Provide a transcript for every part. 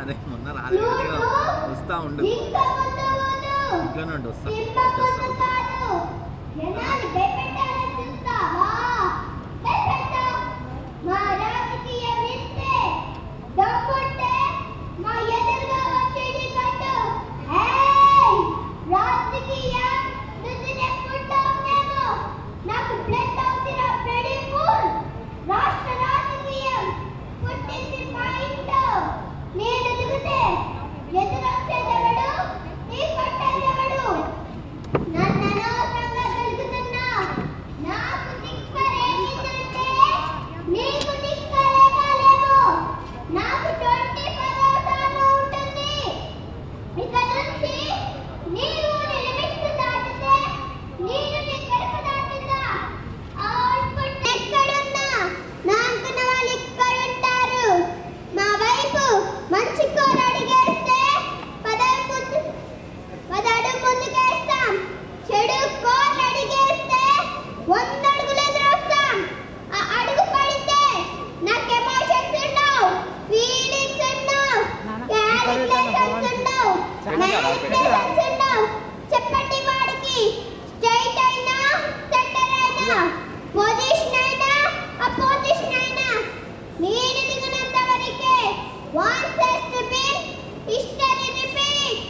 అదే మొన్న రాలేదు కానీ వస్తా ఉండు జింక ముందు ముందు ఇంట్లోనే ఉండు వస్తా సింహ వచ్చేస్తా ముందు కాదు జనాలు భయపెట్టాలని చూస్తావా భయపెట్టు మా రాజకీయం ఇస్తే దమ్ముంటే మా ఎదురుగా వచ్చి కట్టు ఏయ్ రాజకీయం నువ్వు నెప్పుంటావునేమో నాకు బ్లడ్ అవుతున్న బ్లడీ ఫుల్ రాష్ట్ర రాజకీయం పుట్టింది మా ఇంట్లో నేను దిగితే ఎదురొచ్చేదెవడు నీ కొట్టేదెవడు నన్ను అనవసరంగా గెలుకుతున్నా నాకు దిక్కరేమిందంటే నీకు దిక్కరేగాలేమో నాకు ట్వంటీ పదోసార్లు ఉంటుంది ఇక నుంచి నీవు నీ లిమిట్ దాటితే నేను నీ గడప దాటుతా అవుట్పుట్ ఎక్కడున్నా నా అనుకున్న వాళ్ళు ఇక్కడ ఉంటారు మా వైపు మంచి కోర అడిగేస్తే పదవి ముందు పదడు ముందుకేస్తాం చెడు కోర అడిగేస్తే వంద అడుగులు ఎదురొస్తాం ఆ అడుగు పడితే నాకు ఎమోషన్స్ ఉండవు ఫీలింగ్స్ ఉండవు క్యాలిక్యులేషన్స్ ఉండవు మ్యానిపులేషన్స్ ఉండవు చెప్పండి వాడికి స్ట్రైట్ అయినా సెంటర్ అయినా పొజిషన్ అయినా అపోజిషన్ అయినా నేను దిగినంత వరకే వన్ సెస్ టు బి హిస్టరీ రిపీట్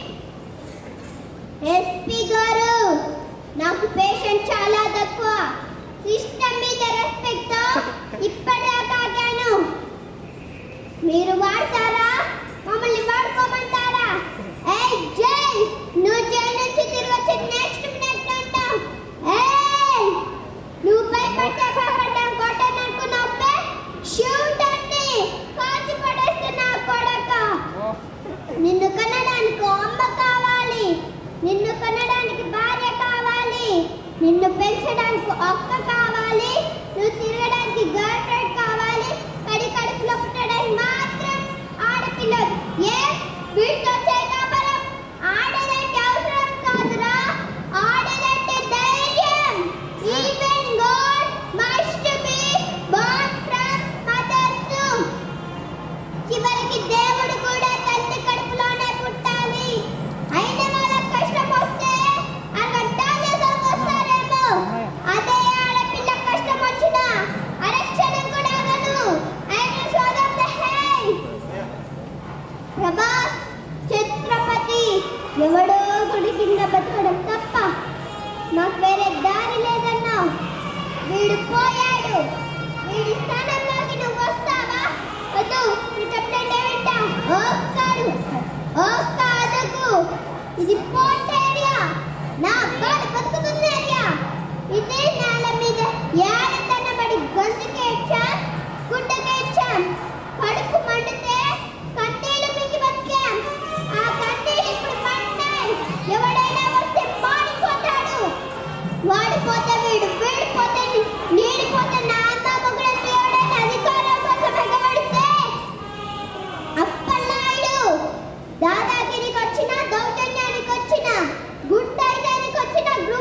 ఎస్పీ గారు నాకు పేషెంట్ చాలా తక్కువ సిస్టమ్ మీద రెస్పెక్ట్ తో ఇప్పటిదాకా ఆగాను మీరు వాడతారా మమ్మల్ని వాడుకోమంటారా ఏయ్ జై నువ్వు జై నుంచి తిరిగి వచ్చి నెక్స్ట్ మినిట్ అంటావు ఏయ్ నువ్వు భయపడితే భయపడ్డాం కొట్టాను అనుకున్నావు షూట్ అంటే కాల్చి పడేస్తున్నా కొడక నిన్ను కనడానికి అమ్మ కావాలి నిన్ను కనడానికి భార్య కావాలి నిన్ను పెంచడానికి అక్క కావాలి నువ్వు తిరగడానికి గర్ల్ ఫ్రెండ్ కావాలి కడి కడుపులో పుట్టడానికి మాత్రం ఆడపిల్ల ఏ వీటితో చేయకాపరం ఆడదంటే అవసరం కాదురా ఆడదంటే ధైర్యం even God must be born from mother's womb. చివరికి దేవుడు కూడా తల్లి కడుపులోనే పుట్టాలి అయిన వాళ్ళకి కష్టం వస్తే అరగంటాలు వస్తారేమో అదే ఆడపిల్ల కష్టం వచ్చినా అరక్షణం కూడా ఆగను అయిన శోధం హై ప్రభాస్ ఛత్రపతి ఎవడో గుడి కింద బతకడం తప్ప నాకు వేరే దారి లేదన్నావు వీడు పోయాడు వీడి స్థానంలోకి నువ్వు వస్తావా వద్దు నీ చెప్తే వింటా ఓ కాదు ఓ కాదకు ఇది పోర్ట్ ఏరియా నా బాడీ బతుకుతున్న ఏరియా ఇదే నేల మీద ఏడ తనబడి గొంతుకేడ్చాం గుడ్డకేడ్చాం కడుపు మండితే కన్నీళ్ళు మింగి బతికాం ఆ కన్నీళ్ళు ఇప్పుడు పట్టాయి ఎవడైనా వస్తే మాడిపోతాడు వాడిపోతే వీడు వీడిపోతే నీడిపోతే నా అమ్మ మొగుడంటే ఎవడైనా అధికారం కోసం ఎగబడితే అప్పలనాయుడు దాదాగిరికి వచ్చిన దౌర్జన్యానికి వచ్చిన గుండైదానికి వచ్చిన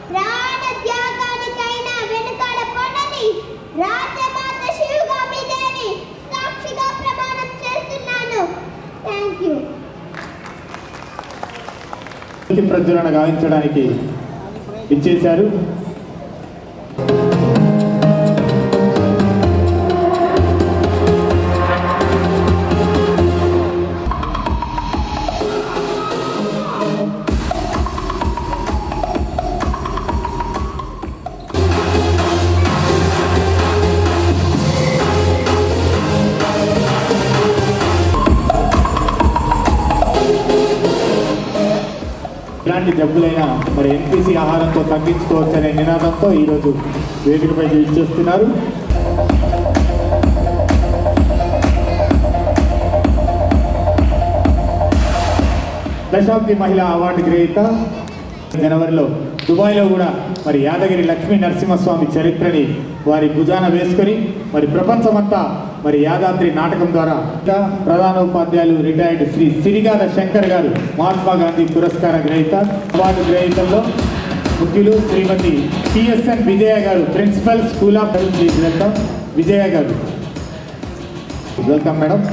ప్రాణ త్యాగానికైనా వెనుకాడకూడని రాజమాత శివగామి దేవి సాక్షిగా ప్రమాణం చేస్తున్నాను థ్యాంక్ యూ జ్యోతి ప్రజ్వలన గావించడానికి ఇచ్చేశారు ఇలాంటి జబ్బులైనా మరి ఎన్పిసి ఆహారంతో తగ్గించుకోవచ్చనే నినాదంతో ఈరోజు వేదికపై ఇచ్చేస్తున్నారు దశాబ్ది మహిళా అవార్డు గ్రహీత జనవరిలో దుబాయ్లో కూడా మరి యాదగిరి లక్ష్మీ నరసింహస్వామి చరిత్రని వారి భుజాన వేసుకొని మరి ప్రపంచమంతా మరి యాదాద్రి నాటకం ద్వారా ప్రధాన ఉపాధ్యాయులు రిటైర్డ్ శ్రీ సిరిగాల శంకర్ గారు మహాత్మా గాంధీ పురస్కార గ్రహీత అవార్డు గ్రహీతల్లో ముఖ్యులు శ్రీమతి TSN Vijaya garu principal school of welcome Vijaya garu welcome madam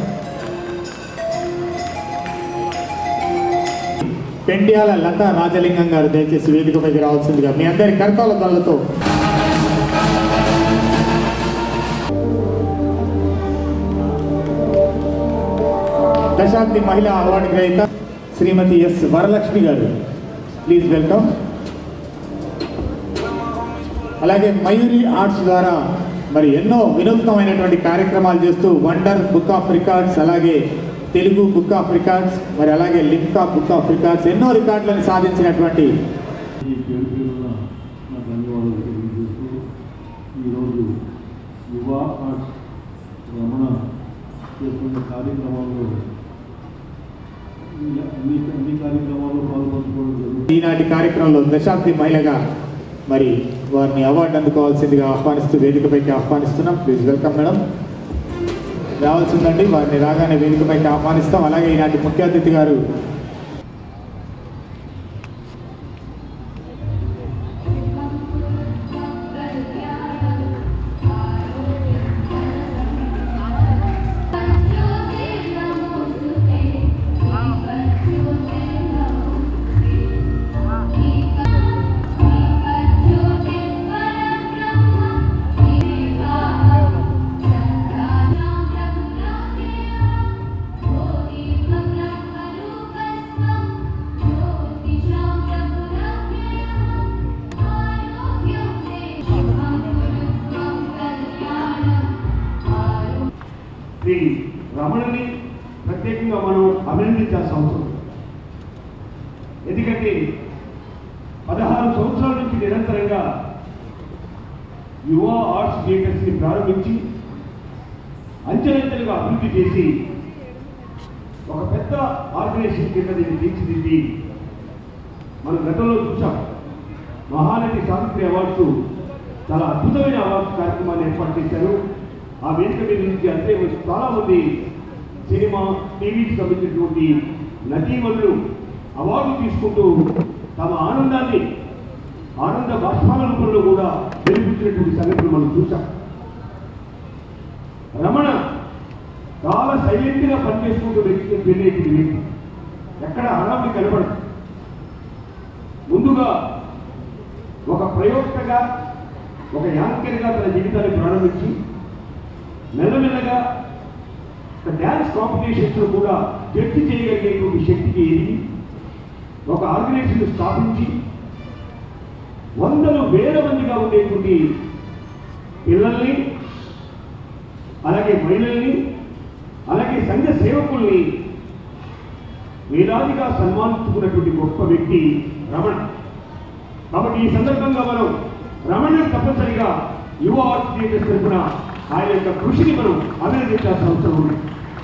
Pendyala Latha Rajalingam garu దయచేసి వేదికపైకి రావాల్సిందిగా మీ అందరి కరతాల దళతో దశాబ్ది మహిళా అవార్డు గ్రహీత శ్రీమతి ఎస్ వరలక్ష్మి గారు ప్లీజ్ వెల్కమ్ అలాగే మయూరి ఆర్ట్స్ ద్వారా మరి ఎన్నో వినూత్నమైనటువంటి కార్యక్రమాలు చేస్తూ వండర్ బుక్ ఆఫ్ రికార్డ్స్ అలాగే తెలుగు బుక్ ఆఫ్ రికార్డ్స్ మరి అలాగే link of book of records ఎన్నో రికార్డులను సాధించినటువంటి ఈ పేరు పేరున నా ధన్యవాదాలు తెలియజేస్తూ ఈరోజు యువ ఆర్ట్స్ రమణ చేస్తున్న కార్యక్రమాల్లో ఈ అన్ని అన్ని కార్యక్రమాల్లో పాల్పంచుకోవడం జరుగుతుంది ఈనాటి కార్యక్రమంలో దశాబ్ది మహిళగా మరి వారిని అవార్డు అందుకోవాల్సిందిగా ఆహ్వానిస్తూ వేదికపైకి ఆహ్వానిస్తున్నాం ప్లీజ్ వెల్కమ్ మేడం రావాల్సిందండి వారిని రాగానే వేదికపైకి ఆహ్వానిస్తాం అలాగే ఈనాటి ముఖ్య అతిథి గారు శ్రీ రమణని ప్రత్యేకంగా మనం అభినందించాల్సిన అవసరం ఉంది. ఎందుకంటే పదహారు సంవత్సరాల నుంచి నిరంతరంగా యువ ఆర్ట్స్ థియేటర్స్ని ప్రారంభించి అంచెలంచెలుగా అభివృద్ధి చేసి ఒక పెద్ద ఆర్గనైజేషన్ కింద దీన్ని తీర్చిదిద్ది మనం గతంలో చూసాం మహానటి సావిత్రి అవార్డ్స్ చాలా అద్భుతమైన అవార్డ్స్ కార్యక్రమాన్ని ఏర్పాటు చేశారు ఆ వేదిక మీద నుంచి అంతే చాలా మంది సినిమా టీవీకి సంబంధించినటువంటి నటీమణులు అవార్డు తీసుకుంటూ తమ ఆనందాన్ని ఆనంద బాష్పాల రూపంలో కూడా వెలిపించినటువంటి సంగతులు మనం చూసాం రమణ చాలా సైలెంట్గా పనిచేసుకుంటూ వ్యక్తి పెళ్ళేటి వ్యక్తి ఎక్కడ హడావిడి కనపడదు ముందుగా ఒక ప్రయోక్తగా ఒక యాంకర్గా తన జీవితాన్ని ప్రారంభించి మెల్లమెల్లగా డ్యాన్స్ కాంపిటీషన్స్లో కూడా జడ్జి చేయగలిగేటువంటి శక్తికి ఎదిగి ఒక ఆర్గనైజేషన్ స్థాపించి వందలు వేల మందిగా ఉండేటువంటి పిల్లల్ని అలాగే మహిళల్ని అలాగే సంఘ సేవకుల్ని వేలాదిగా సన్మానించుకున్నటువంటి గొప్ప వ్యక్తి రమణ కాబట్టి ఈ సందర్భంగా మనం రమణ తప్పనిసరిగా యువ ఆర్ట్స్ థియేటర్స్ తరఫున ఆయన యొక్క కృషిని మనం అభినందించాల్సిన అవసరం ఉంది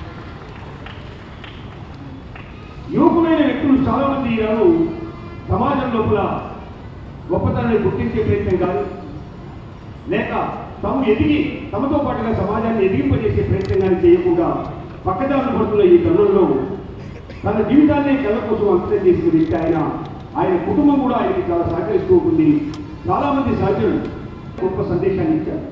యువకులైన వ్యక్తులు చాలా మంది ఈనాడు సమాజం లోపల గొప్పతనాన్ని గుర్తించే ప్రయత్నం కాదు లేక తాము ఎదిగి తమతో పాటుగా సమాజాన్ని ఎదిగింపజేసే ప్రయత్నం కానీ చేయకుండా పక్కదారులు పడుతున్న ఈ తరుణంలో తన జీవితాన్ని కళ్ళ కోసం అంకితం చేసిన వ్యక్తి ఆయన ఆయన కుటుంబం కూడా ఆయనకి చాలా సహకరిస్తూ ఉంటుంది చాలామంది సహచరులు గొప్ప సందేశాన్ని ఇచ్చారు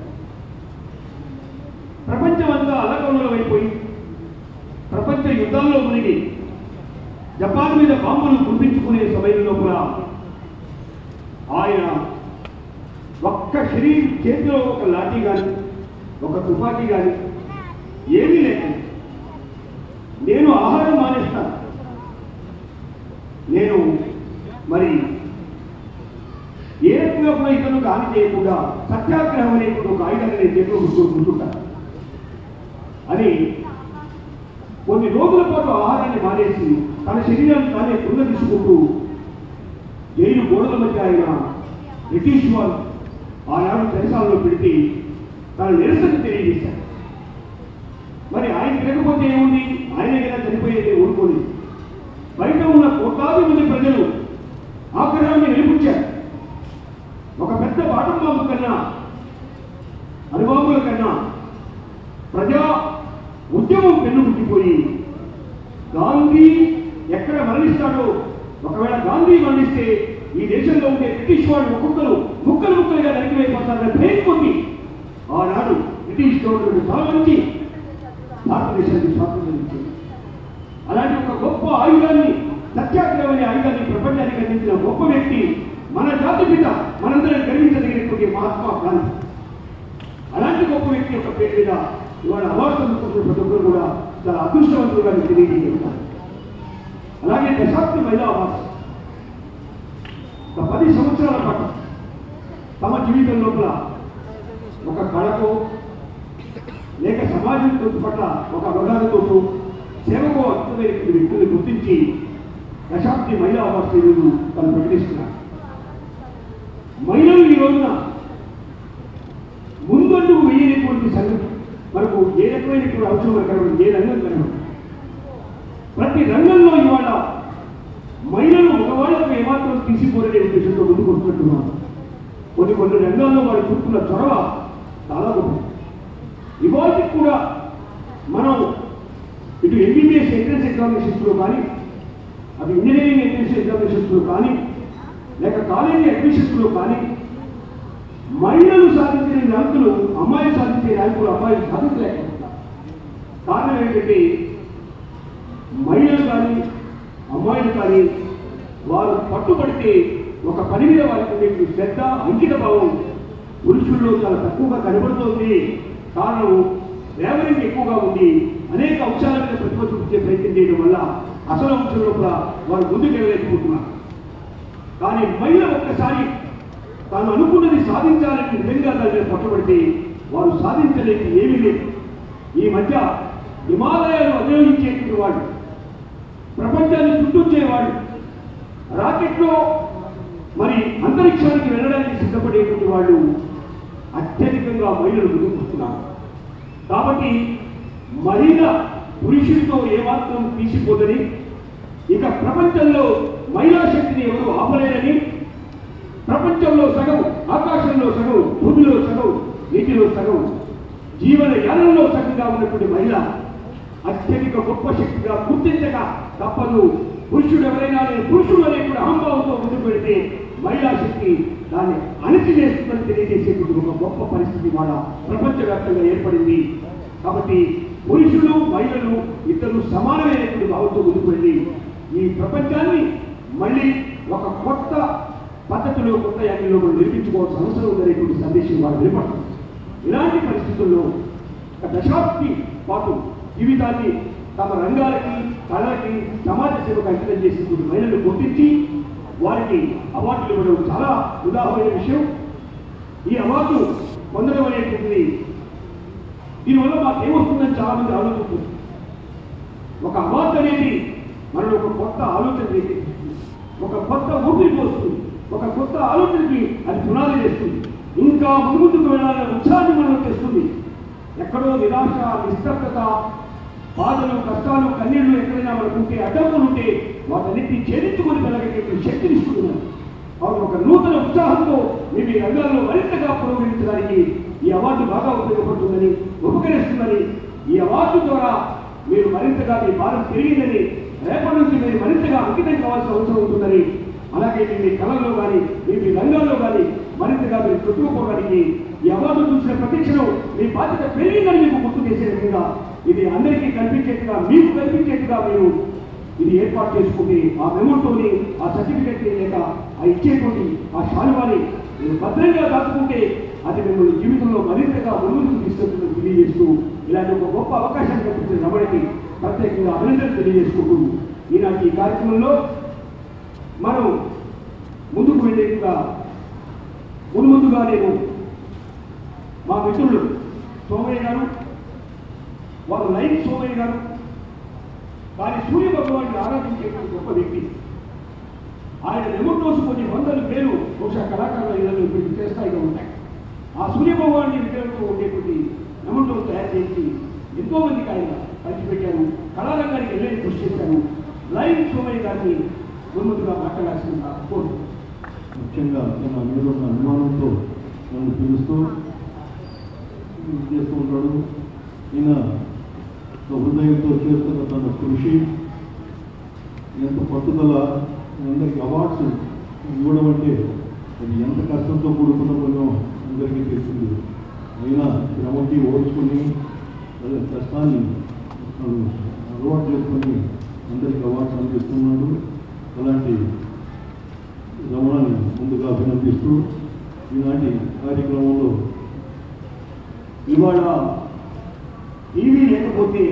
ప్రపంచం అంతా అల్లకల్లోలమైపోయి ప్రపంచ యుద్ధాల్లో మునిగి జపాన్ మీద బాంబులు కురిపించుకునే సమయంలో కూడా ఆయన ఒక్క శరీరం చేతిలో ఒక లాఠీ కానీ ఒక తుపాకీ కానీ ఏమీ లేకుండా నేను ఆహారం మానేస్తాను నేను మరి ఏ రకంగా కూడా ఇతరులకు హాని చేయకుండా సత్యాగ్రహం అనేటువంటి ఒక ఆయుధాన్ని నేను చేతిలో ఉంచుకుంటుంటాను అని కొన్ని రోజుల పాటు ఆహారాన్ని మానేసి తన శరీరాన్ని తానే తీసుకుంటూ జైలు గోడల మధ్య ఆయన బ్రిటిష్ వారు ఆనాడు చెరసాలలో పెడితే తన నిరసన తెలియజేశారు మరి ఆయన తిరగకపోతే ఏముంది ఆయన కదా చనిపోయేది ఊరుకోని బయట ఉన్న కోట్లాది మంది ప్రజలు ఆగ్రహాన్ని వెలిపుచ్చారు ఒక పెద్ద బాటం బాంబు కన్నా అనుబాంబుల కన్నా ప్రజా ఉద్యమం పెన్నుముట్టిపోయి గాంధీ ఎక్కడ మరణిస్తాడో ఒకవేళ గాంధీ మరణిస్తే ఈ దేశంలో ఉండే బ్రిటిష్ వాళ్ళు ఒక్కొక్కరు ముక్కలు ముక్కలుగా నరికివేయబడతారని భయం కొద్ది ఆనాడు బ్రిటిష్ గవర్నమెంట్ తలవంచి భారతదేశానికి స్వాతంత్రం ఇచ్చింది అలాంటి ఒక గొప్ప ఆయుధాన్ని సత్యాగ్రహం అనే ఆయుధాన్ని ప్రపంచానికి అందించిన గొప్ప వ్యక్తి మన జాతి పిత మనందరం గర్వించదగినటువంటి మహాత్మా గాంధీ అలాంటి గొప్ప వ్యక్తి యొక్క పేరు మీద ఇవాళ అవార్డు అందుకుంటున్న ప్రతి ఒక్కరు కూడా చాలా అదృష్టవంతులుగా మీకు తెలియజేస్తారు అలాగే దశాబ్ది మహిళా అవార్డు ఒక పది సంవత్సరాల పాటు తమ జీవితం లోపల ఒక కళకు లేక సమాజం పట్ల ఒక అవగాహనతో సేవకు అద్భుతమైనటువంటి వ్యక్తులను గుర్తించి దశాబ్ది మహిళా అవార్డు ఈరోజు తను ప్రకటిస్తున్నారు మహిళలు ఈ రోజున ముందండుకు వేయనటువంటి సంగతి మనకు ఏ రకమైనటువంటి అవసరం మనకు కనబడదు ఏ రంగం కనబడదు ప్రతి రంగంలో ఇవాళ మహిళలు మగవాళ్లకు ఏమాత్రం తీసిపోరనే ఉద్దేశంతో ముందుకు వస్తున్నట్టున్నారు కొన్ని కొన్ని రంగాల్లో వారు చూపుతున్న చొరవ చాలా గొప్ప ఇవాళకి కూడా మనం ఇటు ఎంబీబీఎస్ ఎంట్రన్స్ ఎగ్జామినేషన్స్లో కానీ అటు ఇంజనీరింగ్ ఎంట్రన్స్ ఎగ్జామినేషన్స్లో కానీ లేక కాలేజీ అడ్మిషన్స్లో కానీ మహిళలు సాధించిన ర్యాంకులు అమ్మాయిలు సాధించే ర్యాంకులు అమ్మాయిలు సాధించలేకపోతున్నారు కారణం ఏంటంటే మహిళలు కానీ అమ్మాయిలు కానీ వారు పట్టుబడితే ఒక పని మీద వారికి ఉండే శ్రద్ధ అంకిత భావం పురుషుల్లో చాలా తక్కువగా కనబడుతోంది కారణం రేవరింగ్ ఎక్కువగా ఉంది అనేక అంశాల మీద ప్రతిభ చూపించే ప్రయత్నం చేయడం వల్ల అసలు అంశం లోపల వారు ముందుకు వెళ్ళలేకపోతున్నారు కానీ మహిళ ఒక్కసారి తాను అనుకున్నది సాధించాలని నిజంగా దాని మీద పట్టుబడితే వారు సాధించలేక ఏమీ లేదు ఈ మధ్య హిమాలయాలు అధిరోహించేటువంటి వాళ్ళు ప్రపంచాన్ని చుట్టూచేవాళ్ళు రాకెట్లో మరి అంతరిక్షానికి వెళ్ళడానికి సిద్ధపడేటువంటి వాళ్ళు అత్యధికంగా మహిళలు ముందుకు వస్తున్నారు కాబట్టి మహిళ పురుషుడితో ఏమాత్రం తీసిపోదని ఇక ప్రపంచంలో మహిళా శక్తిని ఎవరు ఆపలేరని ప్రపంచంలో సగం ఆకాశంలో సగం భూమిలో సగం నీటిలో సగం జీవన యానంలో సగంగా ఉన్నటువంటి మహిళ అత్యధిక గొప్ప శక్తిగా గుర్తించక తప్పదు పురుషుడు ఎవరైనా నేను పురుషుడు అనే కూడా అహంభావంతో ముందుకు పెడితే మహిళా శక్తి దాన్ని అణచివేస్తుందని తెలియజేసేటువంటి ఒక గొప్ప పరిస్థితి వాళ్ళ ప్రపంచవ్యాప్తంగా ఏర్పడింది కాబట్టి పురుషులు మహిళలు ఇద్దరు సమానమైనటువంటి భావంతో ముందుకు వెళ్ళి ఈ ప్రపంచాన్ని మళ్ళీ ఒక కొత్త పద్ధతిలో కొత్త యాంగిల్లో మనం నిర్మించుకోవాల్సిన అవసరం ఉందనేటువంటి సందేశం వాళ్ళు నిలబడుతుంది ఇలాంటి పరిస్థితుల్లో ఒక దశాబ్ది పాటు జీవితాన్ని తమ రంగాలకి కళలకి సమాజ సేవకు అంకితం చేసినటువంటి మహిళలు గుర్తించి వారికి అవార్డులు ఇవ్వడం చాలా ఉదాహరణ విషయం ఈ అవార్డు పొందడం అనేటువంటిది దీనివల్ల మాకు ఏమొస్తుందని చాలా మంది ఆలోచిస్తుంది ఒక అవార్డు అనేది మనలో ఒక కొత్త ఆలోచన రేకెత్తిస్తుంది ఒక కొత్త ఊపిరి పోస్తుంది ఒక కొత్త ఆలోచనకి అది పునాది వేస్తుంది ఇంకా ముందుకు వెళ్ళాలనే ఉత్సాహాన్ని మనం తెస్తుంది ఎక్కడో నిరాశ నిస్తబ్దత బాధలు కష్టాలు కన్నీళ్లు ఎక్కడైనా మనకు ఉంటే అడ్డంకులు ఉంటే వాటన్నిటిని ఛేదించుకొని వెళ్ళగలిగేటువంటి శక్తిని ఇస్తున్నారు కాబట్టి ఒక నూతన ఉత్సాహంతో మేము ఈ రంగాల్లో మరింతగా పురోగమించడానికి ఈ అవార్డు బాగా ఉపయోగపడుతుందని ఉపకరిస్తుందని ఈ అవార్డు ద్వారా మీరు మరింతగా మీ భారం పెరిగిందని రేపటి నుంచి మీరు మరింతగా అంకితం కావాల్సిన అవసరం ఉంటుందని అలాగే మీ మీ కళల్లో కానీ మీ మీ రంగాల్లో కానీ మరింతగా మీరు చుట్టుకోవడానికి ఈ అవార్డు చూసిన ప్రతి క్షణం మీ బాధ్యత పెరిగిందని మీకు గుర్తు చేసే విధంగా ఇది అందరికీ కల్పించేట్టుగా మీకు కల్పించేట్టుగా మీరు ఇది ఏర్పాటు చేసుకుంటే ఆ మెమోటోని ఆ సర్టిఫికెట్ లేక ఆ ఇచ్చేటువంటి ఆ శాలువాని మీరు భద్రంగా దాచుకుంటే అది మిమ్మల్ని జీవితంలో మరింతగా ముందుకు తీసుకెళ్తుందని తెలియజేస్తూ ఇలాంటి ఒక గొప్ప అవకాశం కల్పించిన రమణకి ప్రత్యేకంగా అభినందనలు తెలియజేసుకుంటూ ఈనాటి ఈ కార్యక్రమంలో మనం ముందుకు వెళ్ళేట్టుగా ముందు ముందుగా నేను మా మిత్రులు సోమయ్య గారు వారు లైన్ సోమయ్య గారు కానీ సూర్య భగవాన్ని ఆరాధించేటువంటి గొప్ప వ్యక్తి ఆయన నెమటోస్ కొన్ని వందల వేలు బహుశా కళాకారుల ఇళ్ళలో ఇప్పుడు చేస్తాయిగా ఉంటాయి ఆ సూర్య భగవాన్ని విగ్రహంతో ఉండేటువంటి నెమటోస్ తయారు చేసి ఎంతో మందికి ఆయన పంచిపెట్టారు కళారంగానికి వెళ్ళని కృషి చేశారు లైన్ సోమయ్య గారిని ముందుగా మాట్లాడాల్సిందిగా కోరుతున్నాను ముఖ్యంగా నా మీద ఉన్న అనుమానంతో నన్ను పిలుస్తూ ఇది చేస్తూ ఉంటాడు ఈయన ఒక హృదయంతో చేస్తున్న తన కృషి ఎంత పట్టుదల అందరికి అవార్డ్స్ ఇవ్వడం అంటే అది ఎంత కష్టంతో కూడుకున్న పనో అందరికీ తెలిసింది అయినా శ్రమకి ఓర్చుకుని అదే కష్టాన్ని తను అలవాటు చేసుకొని అందరికి అవార్డ్స్ అందిస్తున్నాడు అలాంటి రమణని ముందుగా అభినందిస్తూ ఈనాటి కార్యక్రమంలో ఇవాళ టీవీ లేకపోతే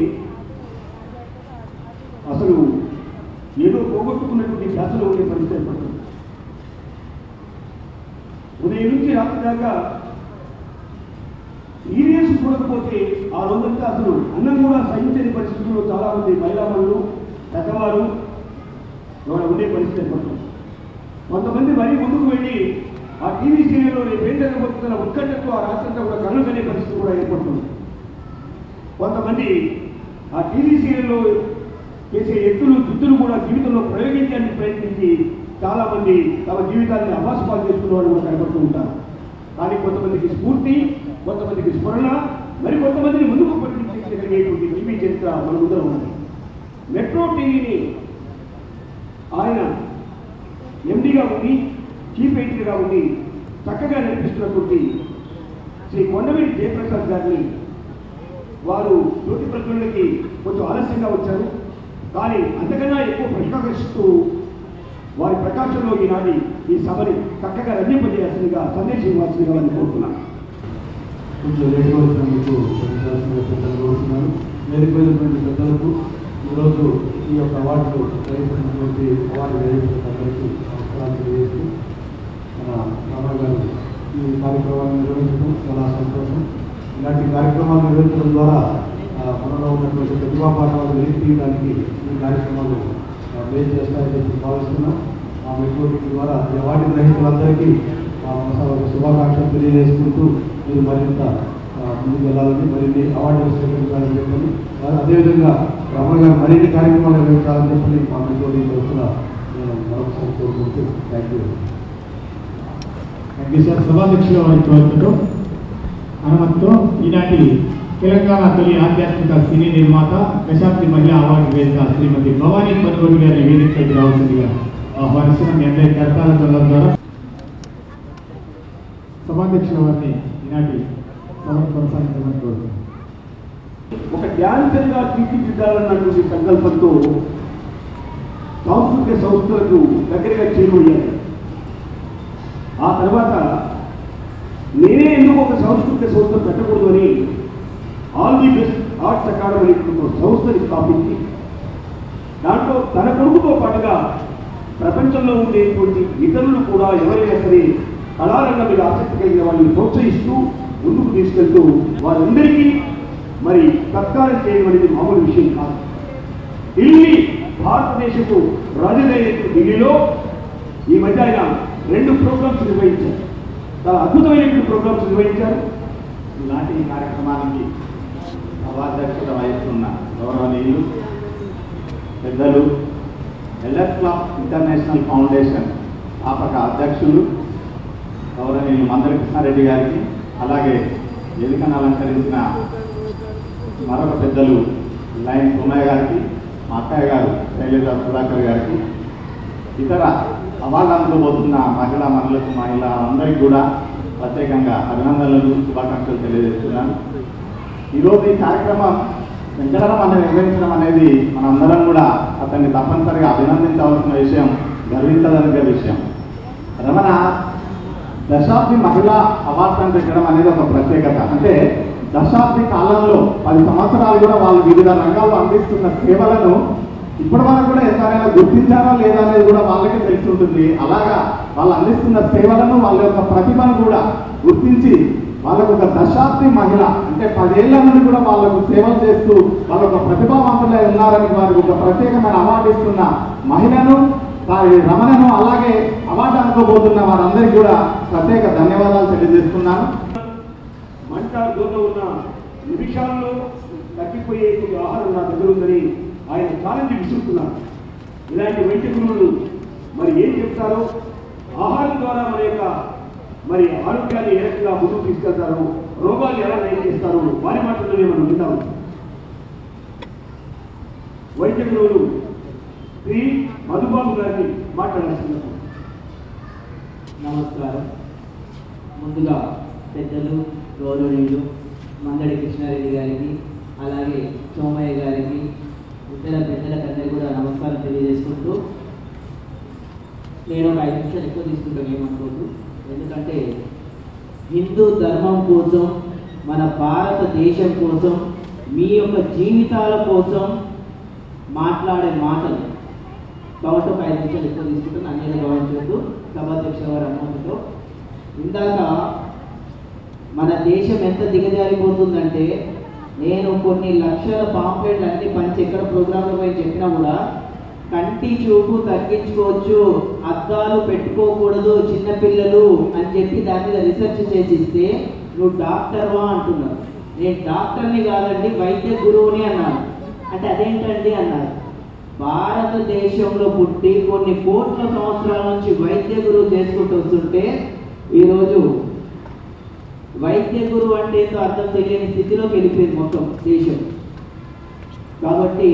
అసలు ఏదో పోగొట్టుకున్నటువంటి ధ్యాసలో ఉండే పరిస్థితి ఏర్పడుతుంది ఉదయం నుంచి రాత్రి దాకా సీరియల్స్ చూడకపోతే ఆ రోజంతా అసలు అన్నం కూడా సహించని పరిస్థితుల్లో చాలా మంది మహిళామణులు పెద్దవారు ఇవాళ ఉండే పరిస్థితి ఏర్పడుతుంది కొంతమంది మరీ ముందుకు వెళ్ళి ఆ టీవీ సీరియల్లో రేపు ఏం జరగబోతుందన్న ఉత్కంఠతో ఆ రాష్ట్రంలో కూడా కళ్ళు కనే పరిస్థితి కూడా ఏర్పడుతుంది కొంతమంది ఆ టీవీ సీరియల్లో చేసే ఎత్తులు దుద్దులు కూడా జీవితంలో ప్రయోగించడానికి ప్రయత్నించి చాలా మంది తమ జీవితాన్ని అభాసపాలు చేసుకున్న వాళ్ళు కూడా కనబడుతూ ఉంటారు కానీ కొంతమందికి స్ఫూర్తి కొంతమందికి స్మరణ మరి కొంతమందిని ముందుకు పట్టించగలిగేటువంటి టీవీ చరిత్ర మన ముందర ఉన్నది మెట్రో టీవీని ఆయన ఎండీగా ఉండి చీఫ్ ఎడిటర్గా ఉండి చక్కగా నడిపిస్తున్నటువంటి శ్రీ కొండవీటి జయప్రసాద్ గారిని వారు జ్యోతి ప్రజలకి కొంచెం ఆలస్యంగా వచ్చారు కానీ అంతకన్నా ఎక్కువ ప్రకాశిస్తూ వారి ప్రకాశంలో ఈనాటి ఈ సభని చక్కగా రంజింపజేయాల్సిందిగా సందేశం ఇవ్వాల్సిందిగా వారిని కోరుతున్నాను కొంచెం లేట్గా వచ్చినందుకు క్షమించాల్సిందిగా పెద్దలు కోరుతున్నాను వేదికైనటువంటి పెద్దలకు ఈరోజు ఈ యొక్క అవార్డు గ్రహించినటువంటి అవార్డు గ్రహించినందరికీ నమస్కారాలు తెలియజేస్తూ మన రామా గారు ఈ కార్యక్రమాన్ని నిర్వహించడం చాలా సంతోషం ఇలాంటి కార్యక్రమాలు నిర్వహించడం ద్వారా ఆ, మనలో ఉన్నటువంటి ప్రతిభా పాఠాలు వెలికి తీయడానికి ఈ కార్యక్రమాలు ఆ, మేలు చేస్తాయని చెప్పి భావిస్తున్నాం ఆ మెట్రోటిక్ ద్వారా ఈ అవార్డు గ్రహీతలందరికీ ఆ, మనసారి శుభాకాంక్షలు తెలియజేసుకుంటూ మీరు మరింత ఆ, ముందుకు వెళ్ళాలని మరిన్ని అవార్డులు స్వీకరించాలని చెప్పని ఆ, అదేవిధంగా రమణ గారు మరిన్ని కార్యక్రమాలు నిర్వహించాలని చెప్పని మా మెట్రోటిక్ తరఫున నేను మరొకసారి కోరుకుంటూ thank you thank you sir సభాధ్యక్షుల వారి కోరికతో అనుమతితో ఈనాటి తెలంగాణ తొలి ఆధ్యాత్మిక సినీ నిర్మాత దశాబ్ది మహిళా అవార్డు వేదిక శ్రీమతి భవానీ పనుగోలు గారి వేదికపైకి రావాల్సిందిగా ఆహ్వానిస్తున్న మీ అందరి కర్తాల దళం ద్వారా సభాధ్యక్షుల వారిని ఈనాటి సభను కొనసాగించమని కోరుతున్నాను ఒక డ్యాన్సర్గా తీర్చిదిద్దాలన్నటువంటి సంకల్పంతో సాంస్కృతిక సంస్థలకు దగ్గరగా చేరువయ్యారు ఆ తర్వాత నేనే ఎందుకు ఒక సాంస్కృతిక సంస్థ పెట్టకూడదు అని all the best arts academy ఒక సంస్థని స్థాపించి దాంట్లో తన కొడుకుతో పాటుగా ప్రపంచంలో ఉండేటువంటి ఇతరులు కూడా ఎవరైనా సరే కళారంగం మీద ఆసక్తి కలిగిన వాళ్ళని ప్రోత్సహిస్తూ ముందుకు తీసుకెళ్తూ వారందరికీ మరి సత్కారం చేయడం అనేది మామూలు విషయం కాదు ఢిల్లీ భారతదేశపు రాజధాని ఢిల్లీలో ఈ మధ్య ఆయన రెండు ప్రోగ్రామ్స్ నిర్వహించారు చాలా అద్భుతమైనటువంటి ప్రోగ్రామ్స్ నిర్వహించారు ఇలాంటి ఈ కార్యక్రమానికి సభాధ్యక్షత వహిస్తున్న గౌరవనీయులు పెద్దలు ఎల్ఎస్ క్లబ్ ఇంటర్నేషనల్ ఫౌండేషన్ స్థాపక అధ్యక్షులు గౌరవనీయులు మందరి కృష్ణారెడ్డి గారికి అలాగే వేదికను అలంకరించిన మరొక పెద్దలు లైన్ సోమయ్య గారికి మా అక్కయ్య గారు శైలజ సుధాకర్ గారికి ఇతర అవార్డు అందుకోబోతున్న మహిళా మనులకు మహిళ అందరికీ కూడా ప్రత్యేకంగా అభినందనలు శుభాకాంక్షలు తెలియజేస్తున్నాను ఈరోజు ఈ కార్యక్రమం వెంకటరమణ నిర్వహించడం అనేది మనందరం కూడా అతన్ని తప్పనిసరిగా అభినందించవలసిన విషయం గర్వించదగిన విషయం రమణ దశాబ్ది మహిళా అవార్డ్స్ అని పెట్టడం అనేది ఒక ప్రత్యేకత అంటే దశాబ్ది కాలంలో పది సంవత్సరాలు కూడా వాళ్ళు వివిధ రంగాల్లో అందిస్తున్న సేవలను ఇప్పటి వరకు కూడా ఎవరైనా గుర్తించారా లేదా అనేది కూడా వాళ్ళకే తెలిసి ఉంటుంది అలాగా వాళ్ళు అందిస్తున్న సేవలను వాళ్ళ యొక్క ప్రతిభను కూడా గుర్తించి వాళ్ళకు ఒక దశాబ్ది మహిళ అంటే పదేళ్ల నుండి కూడా వాళ్ళకు సేవలు చేస్తూ వాళ్ళ ఒక ప్రతిభావంతులై ఉన్నారని వారికి ఒక ప్రత్యేకమైన అవార్డు ఇస్తున్న మహిళను వారి రమణను అలాగే అవార్డు అందుకోబోతున్న వారందరికీ కూడా ప్రత్యేక ధన్యవాదాలు తెలియజేస్తున్నాను మంట దూరంలో ఉన్న నిమిషాల్లో తగ్గిపోయే కొద్ది ఆహారం నా దగ్గర ఉందని ఆయన ఛాలెంజ్ విసురుతున్నారు ఇలాంటి వైద్య గురువులు మరి ఏం చెప్తారో ఆహారం ద్వారా మన యొక్క మరి ఆరోగ్యాన్ని ఏ రకంగా ముందుకు తీసుకెళ్తారు రోగాలు ఎలా నయం చేస్తారు వారి మాటల్లోనే మనం విందాం వైద్య గురువులు శ్రీ మధుబాబు గారిని మాట్లాడాల్సింది నమస్కారం ముందుగా పెద్దలు గౌరవనీయులు మందడి కృష్ణారెడ్డి గారికి అలాగే సోమయ్య గారికి ఇతర పెద్దలకు అందరికీ కూడా నమస్కారం తెలియజేసుకుంటూ నేను ఒక ఐదు నిమిషాలు ఎక్కువ తీసుకుంటాను ఏమనుకోదు ఎందుకంటే హిందూ ధర్మం కోసం మన భారతదేశం కోసం మీ యొక్క జీవితాల కోసం మాట్లాడే మాటలు కాబట్టి ఒక ఐదు నిమిషాలు ఎక్కువ తీసుకుంటాను అన్ని గమనించవద్దు సభాధ్యక్ష వారి అనుమతితో ఇందాక మన దేశం ఎంత దిగజారిపోతుందంటే నేను కొన్ని లక్షల పాంప్లెట్లు అన్ని పంచి ఎక్కడ ప్రోగ్రాంలో పోయి చెప్పినా కూడా కంటి చూపు తగ్గించుకోవచ్చు అద్దాలు పెట్టుకోకూడదు చిన్నపిల్లలు అని చెప్పి దాని మీద రీసెర్చ్ చేసి ఇస్తే నువ్వు డాక్టర్వా అంటున్నారు నేను డాక్టర్ని కాదండి వైద్య గురువుని అన్నాను అంటే అదేంటండి అన్నారు భారతదేశంలో పుట్టి కొన్ని కోట్ల సంవత్సరాల నుంచి వైద్య గురువు చేసుకుంటూ వస్తుంటే ఈరోజు వైద్య గురువు అంటే ఏంటో అర్థం తెలియని స్థితిలోకి వెళ్ళిపోయింది మొత్తం దేశం కాబట్టి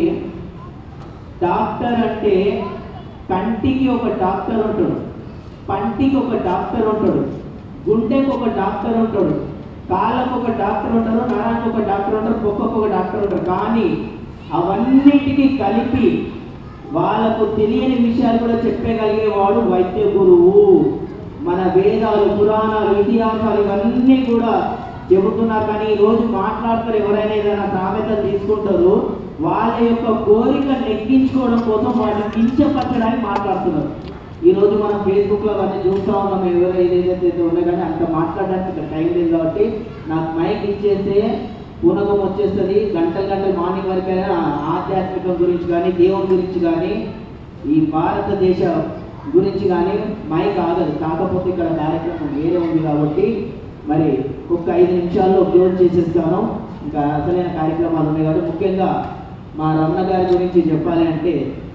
డాక్టర్ అంటే కంటికి ఒక డాక్టర్ ఉంటాడు పంటికి ఒక డాక్టర్ ఉంటాడు గుండెకి ఒక డాక్టర్ ఉంటాడు కాళ్ళకు ఒక డాక్టర్ ఉంటారు నరానికి ఒక డాక్టర్ ఉంటారు పొక్కకు ఒక డాక్టర్ ఉంటారు కానీ అవన్నిటికీ కలిపి వాళ్ళకు తెలియని విషయాలు కూడా చెప్పగలిగేవాడు వైద్య గురువు మన వేదాలు పురాణాలు ఇతిహాసాలు ఇవన్నీ కూడా చెబుతున్నారు కానీ ఈ రోజు మాట్లాడతారు ఎవరైనా ఏదైనా సామెతలు తీసుకుంటారు వాళ్ళ యొక్క కోరిక నెగ్గించుకోవడం కోసం వాటిని కించపరచడానికి మాట్లాడుతున్నారు ఈ రోజు మనం ఫేస్బుక్ లో అవన్నీ చూస్తూ ఉన్నాం ఎవరు ఏదైతే ఉన్నాయి కానీ అంత మాట్లాడడానికి ఇక్కడ టైం లేదు కాబట్టి నాకు మైక్ ఇచ్చేస్తే పూనకం వచ్చేస్తుంది గంటల గంటలు మార్నింగ్ వరకు అయినా ఆధ్యాత్మికం గురించి కానీ దేవుని గురించి కానీ ఈ భారతదేశ గురించి కానీ మైక్ ఆగదు కాకపోతే ఇక్కడ కార్యక్రమం వేరే ఉంది కాబట్టి మరి ఒక్క ఐదు నిమిషాల్లో క్లోజ్ చేసేస్తాను ఇంకా అసలైన కార్యక్రమాలు ఉన్నాయి కాబట్టి ముఖ్యంగా మా రమణ గారి గురించి చెప్పాలి అంటే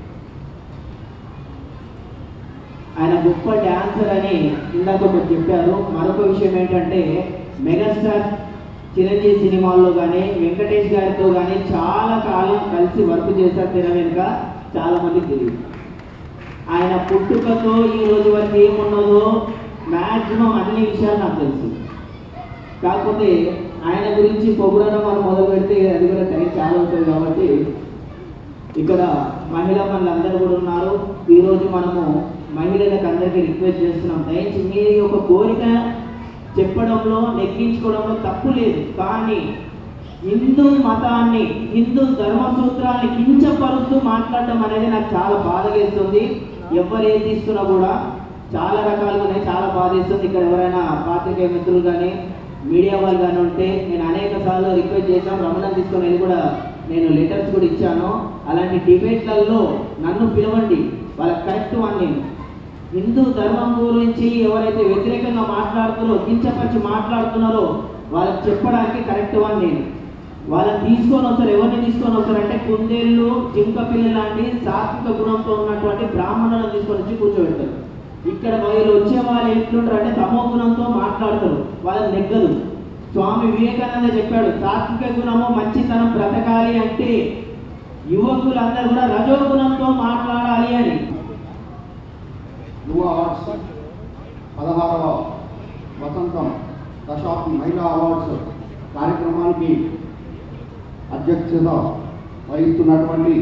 ఆయన గొప్ప డాన్సర్ అని ఇందాక ఒకటి చెప్పారు మరొక విషయం ఏంటంటే మెగాస్టార్ చిరంజీవి సినిమాల్లో కానీ వెంకటేష్ గారితో కానీ చాలా కాలం కలిసి వర్క్ చేశారు తెర వెనుక చాలా మందికి తెలియదు ఆయన పుట్టుకతో ఈ రోజు వరకు ఏమున్నదో మ్యాక్సిమం అన్ని విషయాలు నాకు తెలుసు కాకపోతే ఆయన గురించి పొగుడడం మనం మొదలు పెడితే అది కూడా టైం చాలా అవుతుంది కాబట్టి ఇక్కడ మహిళా మనులందరూ కూడా ఉన్నారు ఈరోజు మనము మహిళలకు అందరికీ రిక్వెస్ట్ చేస్తున్నాం దయచేసి మీ యొక్క కోరిక చెప్పడంలో నెగ్గించుకోవడంలో తప్పు లేదు కానీ హిందూ మతాన్ని హిందూ ధర్మ సూత్రాన్ని కించపరుస్తూ మాట్లాడడం అనేది నాకు చాలా బాధగేస్తుంది ఎవరు ఏది తీసుకున్నా కూడా చాలా రకాలుగా ఉన్నాయి చాలా బాధేస్తుంది ఇక్కడ ఎవరైనా పాత్రికేయ మిత్రులు కానీ మీడియా వాళ్ళు కానీ ఉంటే నేను అనేక సార్లు రిక్వెస్ట్ చేశాను రమణని తీసుకొని వెళ్ళి కూడా నేను లెటర్స్ కూడా ఇచ్చాను అలాంటి డిబేట్లలో నన్ను పిలవండి వాళ్ళకి కరెక్ట్ అని నేను హిందూ ధర్మం గురించి ఎవరైతే వ్యతిరేకంగా మాట్లాడుతున్నారో కించపరిచి మాట్లాడుతున్నారో వాళ్ళకి చెప్పడానికి కరెక్ట్ అని నేను వాళ్ళని తీసుకొని వస్తారు ఎవరిని తీసుకొని వస్తారంటే కుందేళ్ళు జింక పిల్ల లాంటి సాత్విక గుణంతో ఉన్నటువంటి బ్రాహ్మణులను తీసుకొని వచ్చి కూర్చోబెడతారు ఇక్కడ వీళ్ళు వచ్చే వాళ్ళు ఎట్లుంటారు అంటే తమో గుణంతో మాట్లాడతారు వాళ్ళని నెగ్గదు స్వామి వివేకానంద చెప్పాడు సాత్విక గుణము మంచితనం బ్రతకాలి అంటే యువకులందరూ కూడా రజోగుణంతో మాట్లాడాలి అని యువ అవార్డ్స్ పదహారవ వసంతం దశాబ్ది మహిళా అవార్డ్స్ కార్యక్రమానికి అధ్యక్షత వహిస్తున్నటువంటి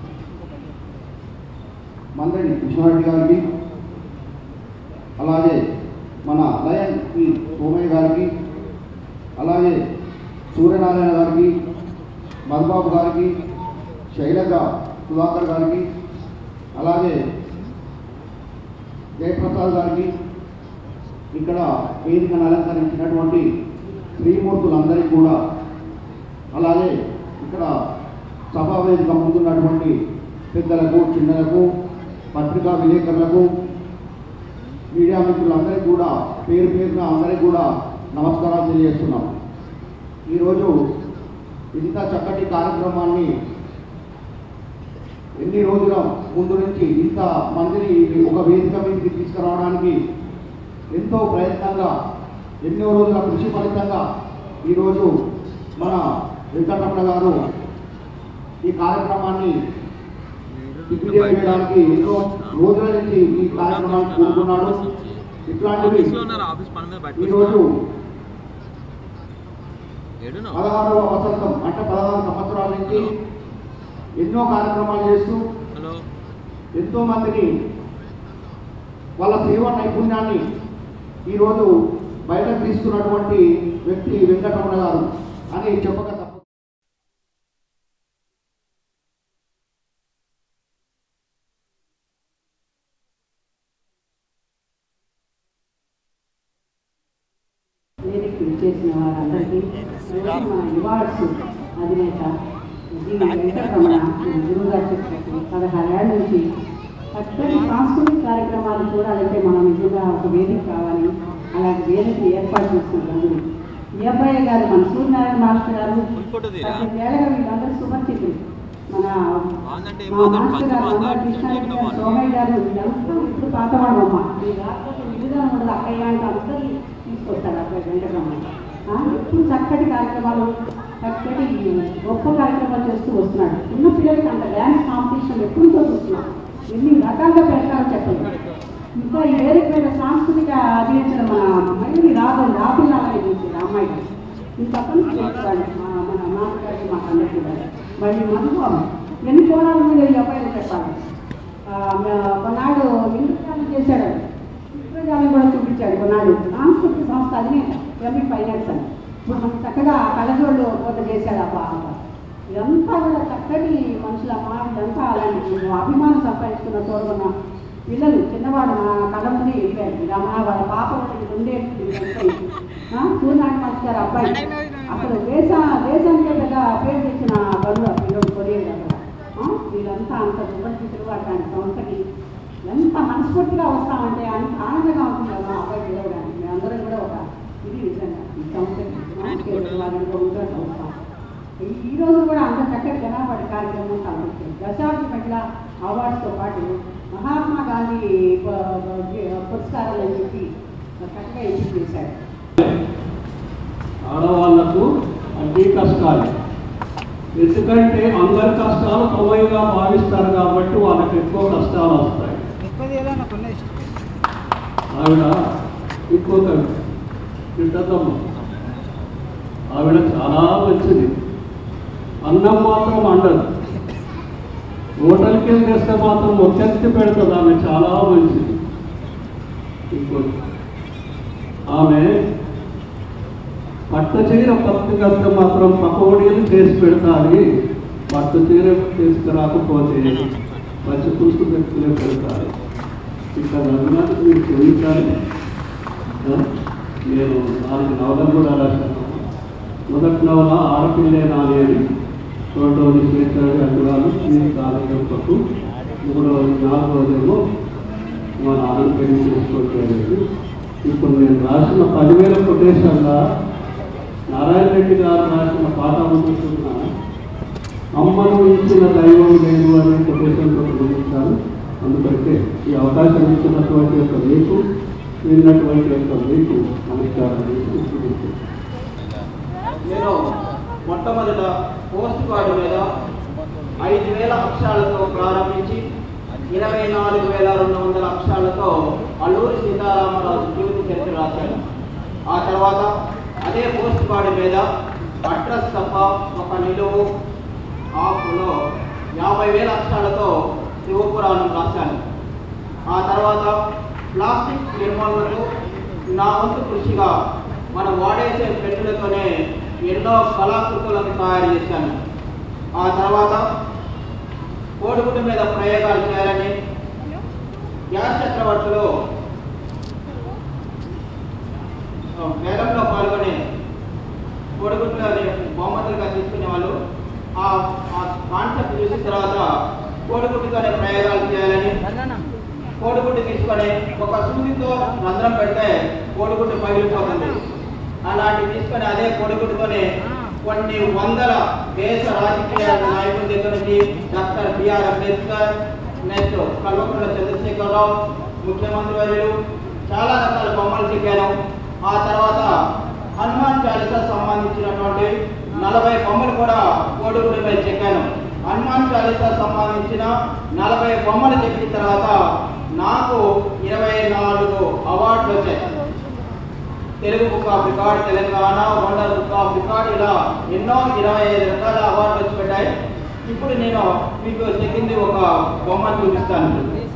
మందడి కృష్ణారెడ్డి గారికి అలాగే మన లయన్ పి సోమయ్య గారికి అలాగే సూర్యనారాయణ గారికి మధుబాబు గారికి శైలజ సుధాకర్ గారికి అలాగే జయప్రసాద్ గారికి ఇక్కడ వేదికను అలంకరించినటువంటి శ్రీమూర్తులందరికీ కూడా అలాగే ఇక్కడ సభా వేదిక ముందున్నటువంటి పెద్దలకు చిన్నలకు పత్రికా విలేకరులకు మీడియా మిత్రులందరికీ కూడా పేరు పేరున అందరికీ కూడా నమస్కారాలు తెలియజేస్తున్నాం ఈరోజు ఇంత చక్కటి కార్యక్రమాన్ని ఎన్ని రోజుల ముందు నుంచి ఇంత మందిని ఒక వేదిక మీదకి తీసుకురావడానికి ఎంతో ప్రయత్నంగా ఎన్నో రోజుల కృషి ఫలితంగా ఈరోజు మన వెంకటరమణ గారు ఈ కార్యక్రమాన్ని దిగ్విజయం చేయడానికి ఎన్నో రోజుల నుంచి ఈ కార్యక్రమాన్ని కోరుకున్నాడు ఇట్లాంటివి ఆఫీస్లో ఉన్నారు ఆఫీస్ పని మీద బయటకు ఈరోజు ఏడునో పదహారవ వసంతం అంటే పదహారు సంవత్సరాల నుంచి ఎన్నో కార్యక్రమాలు చేస్తూ హలో ఎంతో మందిని వాళ్ళ సేవా నైపుణ్యాన్ని ఈరోజు బయటకు తీస్తున్నటువంటి వ్యక్తి వెంకటరమణ గారు అని చెప్పక తప్ప వేదికలు చేసిన వారందరికీ ఈరోజు మన రివార్డ్స్ అధినేత జి వెంకటరమణ గురువుగారు చెప్పినట్టు పదహారేళ్ల నుంచి చక్కటి సాంస్కృతిక కార్యక్రమాలు చూడాలంటే మనం నిజంగా ఒక వేదిక కావాలి అలాంటి వేదిక ఏర్పాటు చేస్తున్నారు ఈ అబ్బాయి గారు మన సూర్యనారాయణ మాస్టర్ గారు ఫోటో తీరా పద్దెనిమిదేళ్ళగా వీళ్ళందరూ సుపరిచితులు మన బాగుందంటే మా ఏమవుతుంది మాస్టర్ గారు పంచమాందా అమ్మ కృష్ణారెడ్డి గారు లేకపోతే సోమయ్య గారు వీళ్ళంతా ఇప్పుడు పాతవాడమ్మ ఈ రాకపోతే విడుదల ఉండదు అక్కయ్య అంటే అందరూ తీసుకొస్తారు అక్కడ వెంకటరమణ ఆ, ఎప్పుడు చక్కటి కార్యక్రమాలు చక్కటి గొప్ప కార్యక్రమాలు చేస్తూ వస్తున్నాడు చిన్న పిల్లలకి అంత డ్యాన్స్ కాంపిటీషన్ ఎప్పుడు చూస్తున్నాం ఎన్ని రకాలుగా పెడతారో చెప్పండి ఇంకా ఈ వేదిక మీద సాంస్కృతిక అధినేతలు మన మళ్ళీ రాదు రాపిల్లాలని చూసింది ఆ అమ్మాయి ఇంత పని చేస్తాడు మన మన నాన్నగారికి మాకు అందరికీ కూడా. మళ్ళీ మనకు ఎన్ని కోణాల మీద ఈ అబ్బాయిలు చెప్పాలి ఆ, మ- కొన్నాడు ఇంద్రజాలం చేశాడు ఇంద్రజాలం కూడా చూపించాడు కొన్నాడు సాంస్కృతిక సంస్థ అధినేత ఎంపీ ఫైనాన్స్ అని ఇప్పుడు మనకు చక్కగా కళ్ళజోళ్ళు కొంత చేశాడు అబ్బా అబ్బా. ఇదంతా కూడా చక్కటి మనుషులమ్మా ఇదంతా అలాంటి అభిమానం సంపాదించుకున్న తోడుకున్న పిల్లలు చిన్నవాడు నా కళ్ళ ముందే వెళ్ళాడు రమణ వాళ్ళ పాప ఒకటి ఉండే సూర్యనారాయణ మాస్టర్ గారు అబ్బాయి అసలు దేశ దేశానికే పెద్ద పేరు తెచ్చిన బరువు ఆ పిల్లలు కొరియర్ అక్కడ ఆ, వీళ్ళంతా అంత సుపరిచితులు అట్లాంటి సంస్థకి ఎంత మనస్ఫూర్తిగా వస్తామంటే అంత ఆనందంగా ఉంటుంది కదా అబ్బాయి పిలవడానికి మేమందరం కూడా ఒక ఇది నిజంగా ఈ సంస్థకి ఆ, కేవలం వాళ్ళని కూడా సంస్థ ఈ- ఈ రోజు కూడా అంత చక్కటి జనాభాడి కార్యక్రమం తలపెట్టింది దశాబ్ది మహిళ అవార్డ్స్తో పాటు మహాత్మా గాంధీ ప- ప- పురస్కారాలు అని చెప్పి చక్కగా ఎంపిక చేశాడు ఆడవాళ్లకు అన్ని కష్టాలు ఎందుకంటే అందరి కష్టాలు తమగా భావిస్తారు కాబట్టి వాళ్ళకి ఎక్కువ కష్టాలు వస్తాయి ఆవిడ ఇంకొక కిట్టదమ్మ ఆవిడ చాలా మంచిది అన్నం మాత్రం అండదు హోటల్కి వెళ్ళి తెస్తే మాత్రం ఒత్తి పెడుతుంది ఆమె చాలా మంచిది ఇంకోటి ఆమె పట్టు చీర పత్తి కడితే మాత్రం పకోడీలు చేసి పెడతాది పట్టు చీర తీసుకురాకపోతే పచ్చి పులుసు పెట్టుకునే పెడతారు ఇక్కడ అన్నది మీరు క్షమించాలి ఆ? నేను నాలుగు నవలలు కూడా రాశాను మొదటి నవల ఆడపిల్లేనా అనేది రెండవది స్వేచ్ఛాడి అంటున్నాను మీరు కాలేజీలకు మూడవది నాలుగవదేమో మా నాన్న పెళ్లి చేసుకోవచ్చు అనేది ఇప్పుడు నేను రాసిన పదివేల కొటేషన్ల నారాయణ రెడ్డి గారు రాసిన పాట అనుకుంటున్నా అమ్మను ఇచ్చిన దైవం లేదు అనే కొటేషన్తో ముగించాను అందుకంటే ఈ అవకాశం ఇచ్చినటువంటి యొక్క మీకు విన్నటువంటి యొక్క మీకు నమస్కారం నేను మొట్టమొదట పోస్ట్ కార్డు మీద ఐదు వేల అక్షరాలతో ప్రారంభించి ఇరవై నాలుగు వేల రెండు వందల అక్షరాలతో అల్లూరి సీతారామరాజు జీవిత చరిత్ర రాశాను ఆ తర్వాత అదే పోస్ట్ కార్డు మీద అడ్రస్ తప్ప ఒక నిలువు ఆకులో యాభై వేల అక్షరాలతో శివపురాణం రాశాను ఆ తర్వాత ప్లాస్టిక్ నిర్మాణకు నా వంతు కృషిగా మనం వాడేసే పెన్నులతోనే ఎన్నో కళాకృతులను తయారు చేశాను ఆ తర్వాత కోడిగుడ్డు మీద ప్రయోగాలు చేయాలని గ్యాస్ చక్రవర్తిలో ఆ, వేలంలో పాల్గొని కోడిగుడ్లు అనే బహుమతులుగా తీసుకునే వాళ్ళు ఆ కాన్సెప్ట్ చూసిన తర్వాత కోడిగుడ్డుతోనే ప్రయోగాలు చేయాలని కోడిగుడ్డు తీసుకొని ఒక సూదితో రంధ్రం పెడితే కోడిగుడ్డు పగిలిపోతుంది అలాంటి తీసుకొని అదే కోడిగుడ్డుతోనే కొన్ని వందల దేశ రాజకీయ నాయకుల దగ్గర నుంచి doctor BR Ambedkar next Kalvakuntla Chandrashekhar Rao ముఖ్యమంత్రి వర్యులు చాలా రకాల బొమ్మలు చెక్కాను ఆ తర్వాత హనుమాన్ చాలీసా సంబంధించినటువంటి నలభై బొమ్మలు కూడా కోడిగుడి మీద చెక్కాను హనుమాన్ చాలీసా సంబంధించిన నలభై బొమ్మలు చెక్కిన తర్వాత నాకు ఇరవై నాలుగు అవార్డులు వచ్చాయి Telugu book of record Telangana wonder book of record ఇలా ఎన్నో ఇరవై ఐదు రకాల అవార్డులు వచ్చి పెట్టాయి ఇప్పుడు నేను మీకు చెక్కింది ఒక బొమ్మ చూపిస్తాను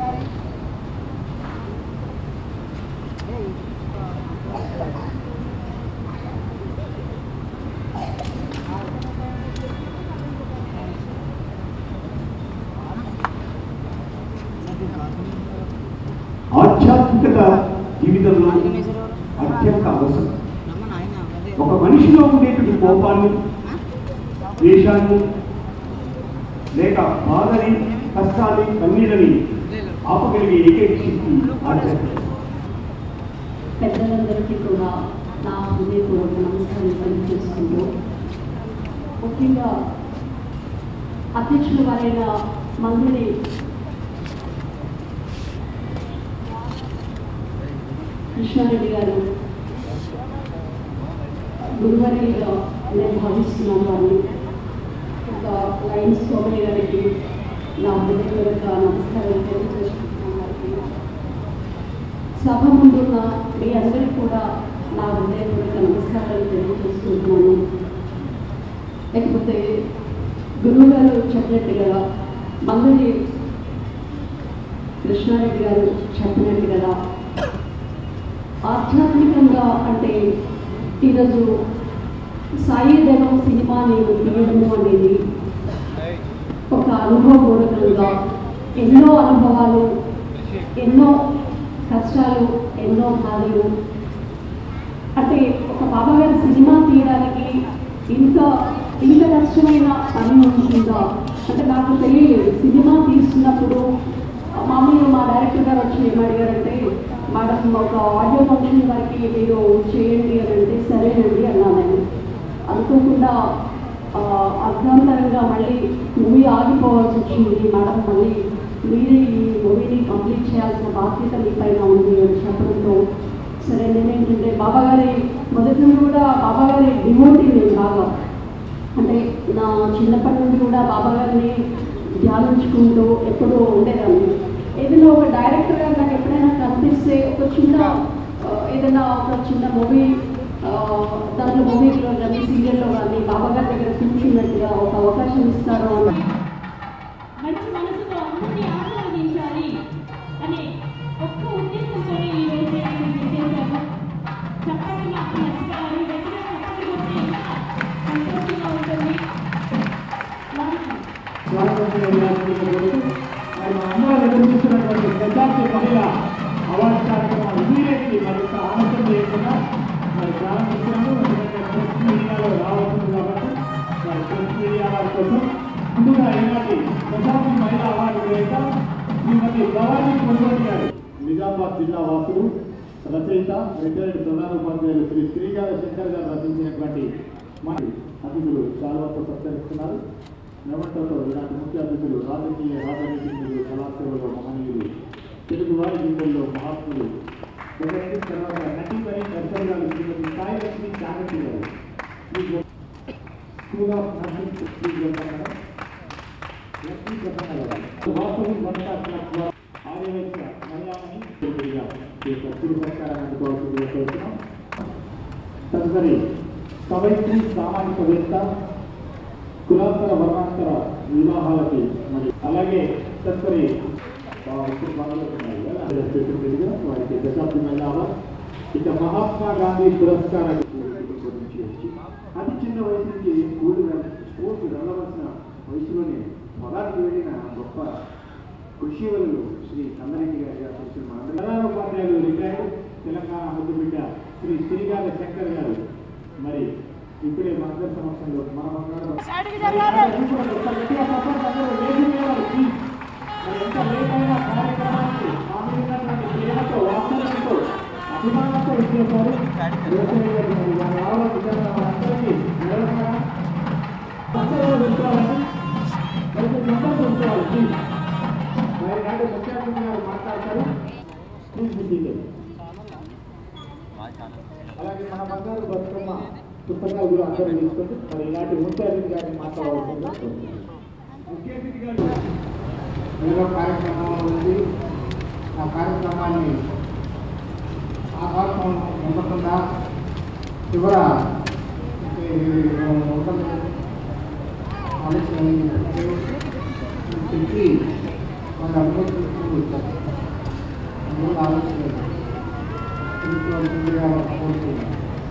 ఆధ్యాత్మికత జీవితంలో అత్యంత అవసరం ఒక మనిషిలో ఉండేటువంటి కోపాన్ని ద్వేషాన్ని లేక బాధని కష్టాన్ని కన్నీళ్ళని ఆపగలిగే ఏకైక శక్తి ఆధ్యాత్మికత పెద్దలందరికీ కూడా నా హృదయపూర్వక నమస్కారం తెలియజేసుకుంటూ ముఖ్యంగా అధ్యక్షుల వారైన మంత్రి కృష్ణారెడ్డి గారు గురువారిగా నేను భావిస్తున్నాను వారిని ఒక లైన్స్ సోమయ్య గారికి నా హృదయపూర్వక నమస్కారం తెలియజేసుకుంటున్నాను వారికి సభ ముందున్న మీ అందరికీ కూడా నా హృదయపూర్వక నమస్కారాలు తెలియజేసుకుంటున్నాను లేకపోతే గురువు గారు చెప్పినట్టుగా మంగళి కృష్ణారెడ్డి గారు చెప్పినట్టుగా ఆధ్యాత్మికంగా అంటే ఈరోజు సాయి దేవం సినిమా నేను తీయడము అనేది ఒక అనుభవపూర్వకంగా ఎన్నో అనుభవాలు ఎన్నో కష్టాలు ఎన్నో బాధలు అంటే ఒక బాబాగారి సినిమా తీయడానికి ఇంత ఇంత కష్టమైన పని ఉంటుందా అంటే నాకు తెలియలేదు సినిమా తీస్తున్నప్పుడు మామూలుగా మా డైరెక్టర్ గారు వచ్చి ఏం అడిగారంటే మేడం ఒక ఆడియో ఫంక్షన్ వరకు మీరు చేయండి అని అంటే సరేనండి అన్నాను నేను అనుకోకుండా ఆ, అర్ధాంతరంగా మళ్ళీ మూవీ ఆగిపోవాల్సి వచ్చింది మేడం మళ్ళీ మీరే ఈ మూవీని కంప్లీట్ చేయాల్సిన బాధ్యత మీ పైన ఉంది అని చెప్పడంతో సరే నేనేంటంటే బాబా గారి మొదటి నుండి కూడా బాబా గారి డిమోటీ నేను బాగా అంటే నా చిన్నప్పటి నుండి కూడా బాబా గారిని ధ్యానించుకుంటూ ఎప్పుడూ ఉండేదాన్ని ఏదైనా ఒక డైరెక్టర్ గారు నాకు ఎప్పుడైనా కనిపిస్తే ఒక చిన్న ఆ, ఏదైనా ఒక చిన్న మూవీ దాంట్లో మూవీలో కానీ సీరియల్లో కానీ బాబా గారి దగ్గర కూర్చున్నట్టుగా ఒక అవకాశం ఇస్తారు అన్న మంచి మనసుతో అందరినీ ఆశీర్వదించాలి అనే ఒక్క ఉద్దేశంతో ఈ రోజు నేను ఇది చేశాను చప్పటి మాకు నమస్కారాలు గట్టిగా చప్పటి కొట్టి ఇంకా సంతోషంగా ఉంటుంది స్వాతంత్ర దినోత్సవం రోజు మరి మా అమ్మాయి నిర్వహిస్తున్నటువంటి శతాబ్ది మహిళ అవార్డు కార్యక్రమం ఇమీడియట్లీ మరింత ఆలస్యం చేయకుండా మరి ప్రారంభించాము ఎందుకంటే ప్రెస్ మీడియాలో రావాల్సింది కాబట్టి మరి ప్రెస్ మీడియా వారి కోసం ముందుగా ఈనాటి శతాబ్ది మహిళ అవార్డు గ్రహీత శ్రీమతి భవానీ కొనుగోలు గారు నిజామాబాద్ జిల్లా వాసులు రచయిత రిటైర్డ్ ప్రధాన ఉపాధ్యాయులు శ్రీ శ్రీగార శంకర్ గారు రచించినటువంటి మన అతిథులు చాలా సత్కరిస్తున్నారు నవంటర్లో ఇలాంటి ముఖ్య అతిథులు రాజకీయ రాజనీతిజ్ఞులు కళాసేవలో మహనీయులు తెలుగు వారి జీవితంలో మహాత్ములు ఒకటి తర్వాత నటిపరి దర్శకురాలు శ్రీమతి సాయి లక్ష్మి చాగంటి గారు ఈ school of nursing Shri Lakshmi Prasanna garu వాస్తవం వన్ తదుపరి కవయిత్రి సామాజికవేత్త కులాంతర వర్ణాంతర వివాహాలకి మరి అలాగే తదుపరి ఆ, ఇప్పుడు మొదలుపెట్టినాయి కదా, అదే పెట్టిన మీదుగా వారికి దశాబ్ది మహిళ ఇక మహాత్మా గాంధీ పురస్కార గురించి వచ్చి అతి చిన్న వయసు నుంచి స్కూల్ స్కూల్కి వెళ్ళవలసిన వయసులోనే పొలానికి వెళ్ళిన గొప్ప కృషివలు శ్రీ కందరెడ్డి గారి గారు చూసిన మనందరం ప్రధాన ఉపాధ్యాయులు రిటైర్డ్ తెలంగాణ ముద్దుబిడ్డ శ్రీ శ్రీగాల శంకర్ గారు మరి ఇప్పుడే మనందరి సమక్షంలో మన బంగారు మరి ఎంత లేటైన కార్యక్రమానికి మా మీద ఉన్నటువంటి ప్రేమతో వాత్సల్యంతో అభిమానంతో ఇచ్చేసారు యోచన గారు మరి వారి రావడం నిజంగా మనందరికీ నిలబడగా అందరూ తెలుసుకోవాలని మరి మీరు అందరూ తెలుసుకోవాలి ప్లీజ్ మరి నాడు ముఖ్య అతిథి గారు మాట్లాడతారు ప్లీజ్ విజయ్ అలాగే మన బంగారు బతుకమ్మ పుస్తకాలు కూడా అందరూ తీసుకొని మరి ఇలాంటి ముఖ్య అతిథి గారిని మాట్లాడవలసిందిగా కోరుతున్నాను. ముఖ్య అతిథి గారు ఏదో కార్యక్రమం ఉంది ఆ కార్యక్రమాన్ని ఆకాశం ఉండకుండా చివర ఆలోచన చెప్పి మన అనుమతిస్తూ వచ్చారు అందువల్ల ఆలోచన తెలుసుకోవాల్సిందిగా కోరుతున్నాను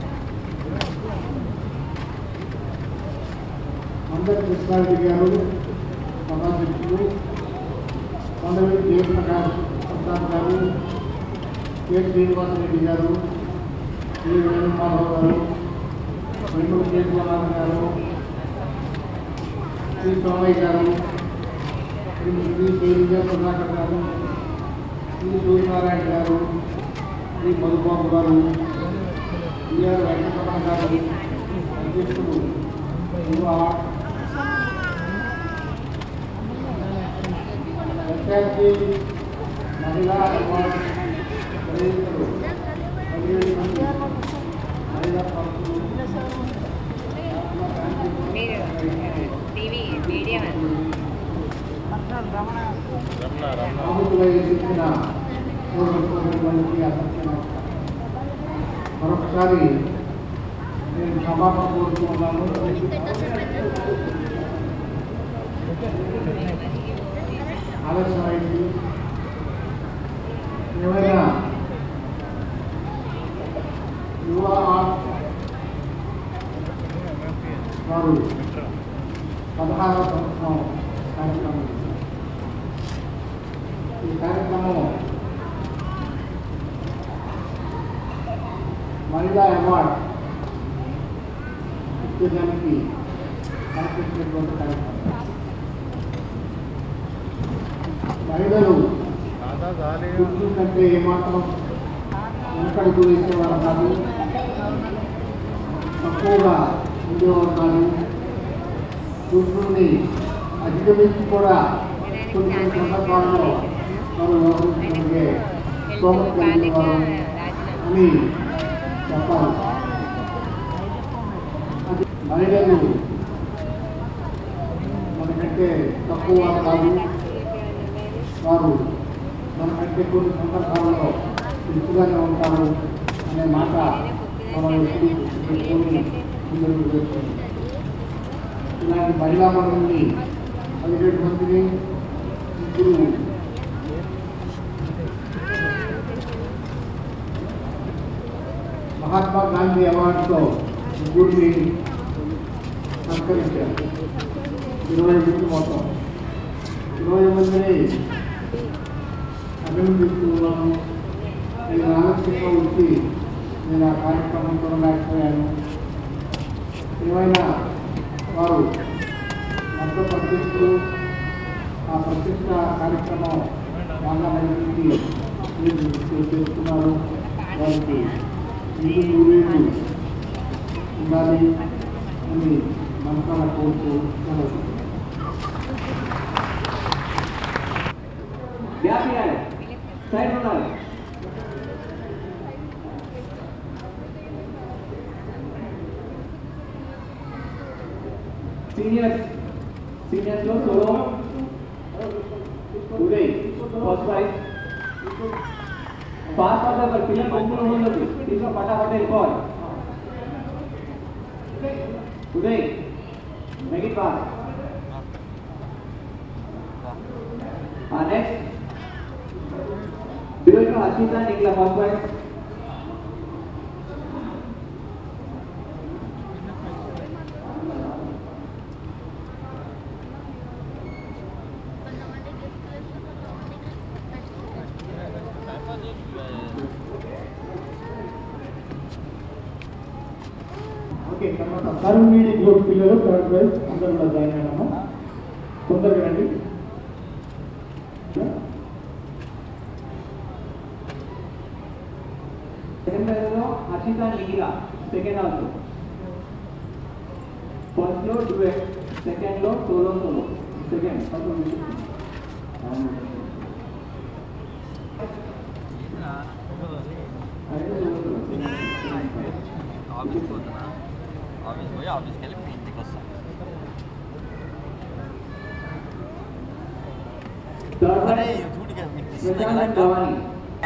అందరి కృష్ణారెడ్డి గారు సభాధ్యక్షులు కొండవీటి జయప్రకాష్ ప్రసాద్ గారు కె శ్రీనివాసరెడ్డి గారు శ్రీ వేణుమాధవ్ గారు వెంకట కేశవనాథ్ గారు శ్రీ సోమయ్య గారు శ్రీ శ్రీ శ్రీ విజయ ప్రభాకర్ గారు శ్రీ సూర్యనారాయణ గారు శ్రీ మధుబాబు గారు బిఆర్ వెంకటరమణ గారు అధ్యక్షుడు యువ ఎస్ఆర్పి మహిళా అవార్డు గ్రహీతలు పదిహేడు మంది మహిళా పంతులు టీవీ మీడియా ఆహుతులై చెప్పిన సోదరులకి అసత్యం మరొకసారి నేను క్షమాపణ కోరుతున్నాను ఆలస్యమైంది ఏమైనా యువ ఆర్ట్ వారు పదహారవ సంవత్సరం కార్యక్రమం ఈ కార్యక్రమం మహిళా అవార్డ్ ఇచ్చేదానికి కల్పించినటువంటి కార్యక్రమం మహిళలు పురుషుల కంటే ఏమాత్రం వెనకడుగు వేసేవారు కాదు తక్కువగా ఉండేవారు కాదు పురుషుల్ని అధిగమించి కూడా కొన్ని కొన్ని సందర్భాల్లో వారు వ్యవహరించగలిగే స్తోమత కలిగిన వారు అని చెప్పాలి అది మహిళలు మనకంటే తక్కువ వారు కాదు వారు మనకంటే కొన్ని సందర్భాల్లో తెలుసుగానే ఉంటారు అనే మాట మనం ఎప్పుడు పెట్టుకొని ముందుకు వెళ్తుంది ఇలాంటి మహిళా మండలిని పదిహేడు మందిని ముగ్గురు మహాత్మా గాంధీ అవార్డుతో ముగ్గురిని సత్కరించారు ఇరవై మంది మొత్తం ఇరవై మందిని అభినందిస్తున్నాను నేను ఆలస్యంగా వచ్చి నేను ఆ కార్యక్రమం చూడలేకపోయాను ఏమైనా వారు మత ప్రతిష్ఠలు ఆ ప్రతిష్ట కార్యక్రమం బాగా నిర్వహించి మీరు చేస్తున్నారు వారికి మీరు నూరేళ్ళు ఉండాలి అని మనసాల కోరుతూ సెలవు వ్యాపి గారు సైడ్ ఉన్నారు సీనియర్స్ సీనియర్స్ లో solo Uday first prize pass అవుతా మరి పిల్లలు పంపులు ఉండదు తీసుకో పటాపట వెళ్ళిపోవాలి ఉదయ్ నెగిట్ పాస్ నెక్స్ట్ బిలోకి Harshitha Nikhila first point okay తర్వాత కరుణీడి గ్రూప్ పిల్లలు థర్డ్ ప్రైజ్ అందరూ కూడా జాయిన్ అయినాము తొందరగా రండి సెకండ్ ప్రైజ్ లో Harshitha Nikhila second also first లో డ్యూయట్ సెకండ్ లో సోలో సోలో సెకండ్ ఫస్ట్ ఆఫీస్కి పోతున్నా ఆఫీస్ పోయి ఆఫీస్కి వెళ్ళి మీ ఇంటికి వస్తాను థర్డ్ అరే ప్రైజ్ చూడుగా మీకు ప్రశాంత్ అండ్ భవాని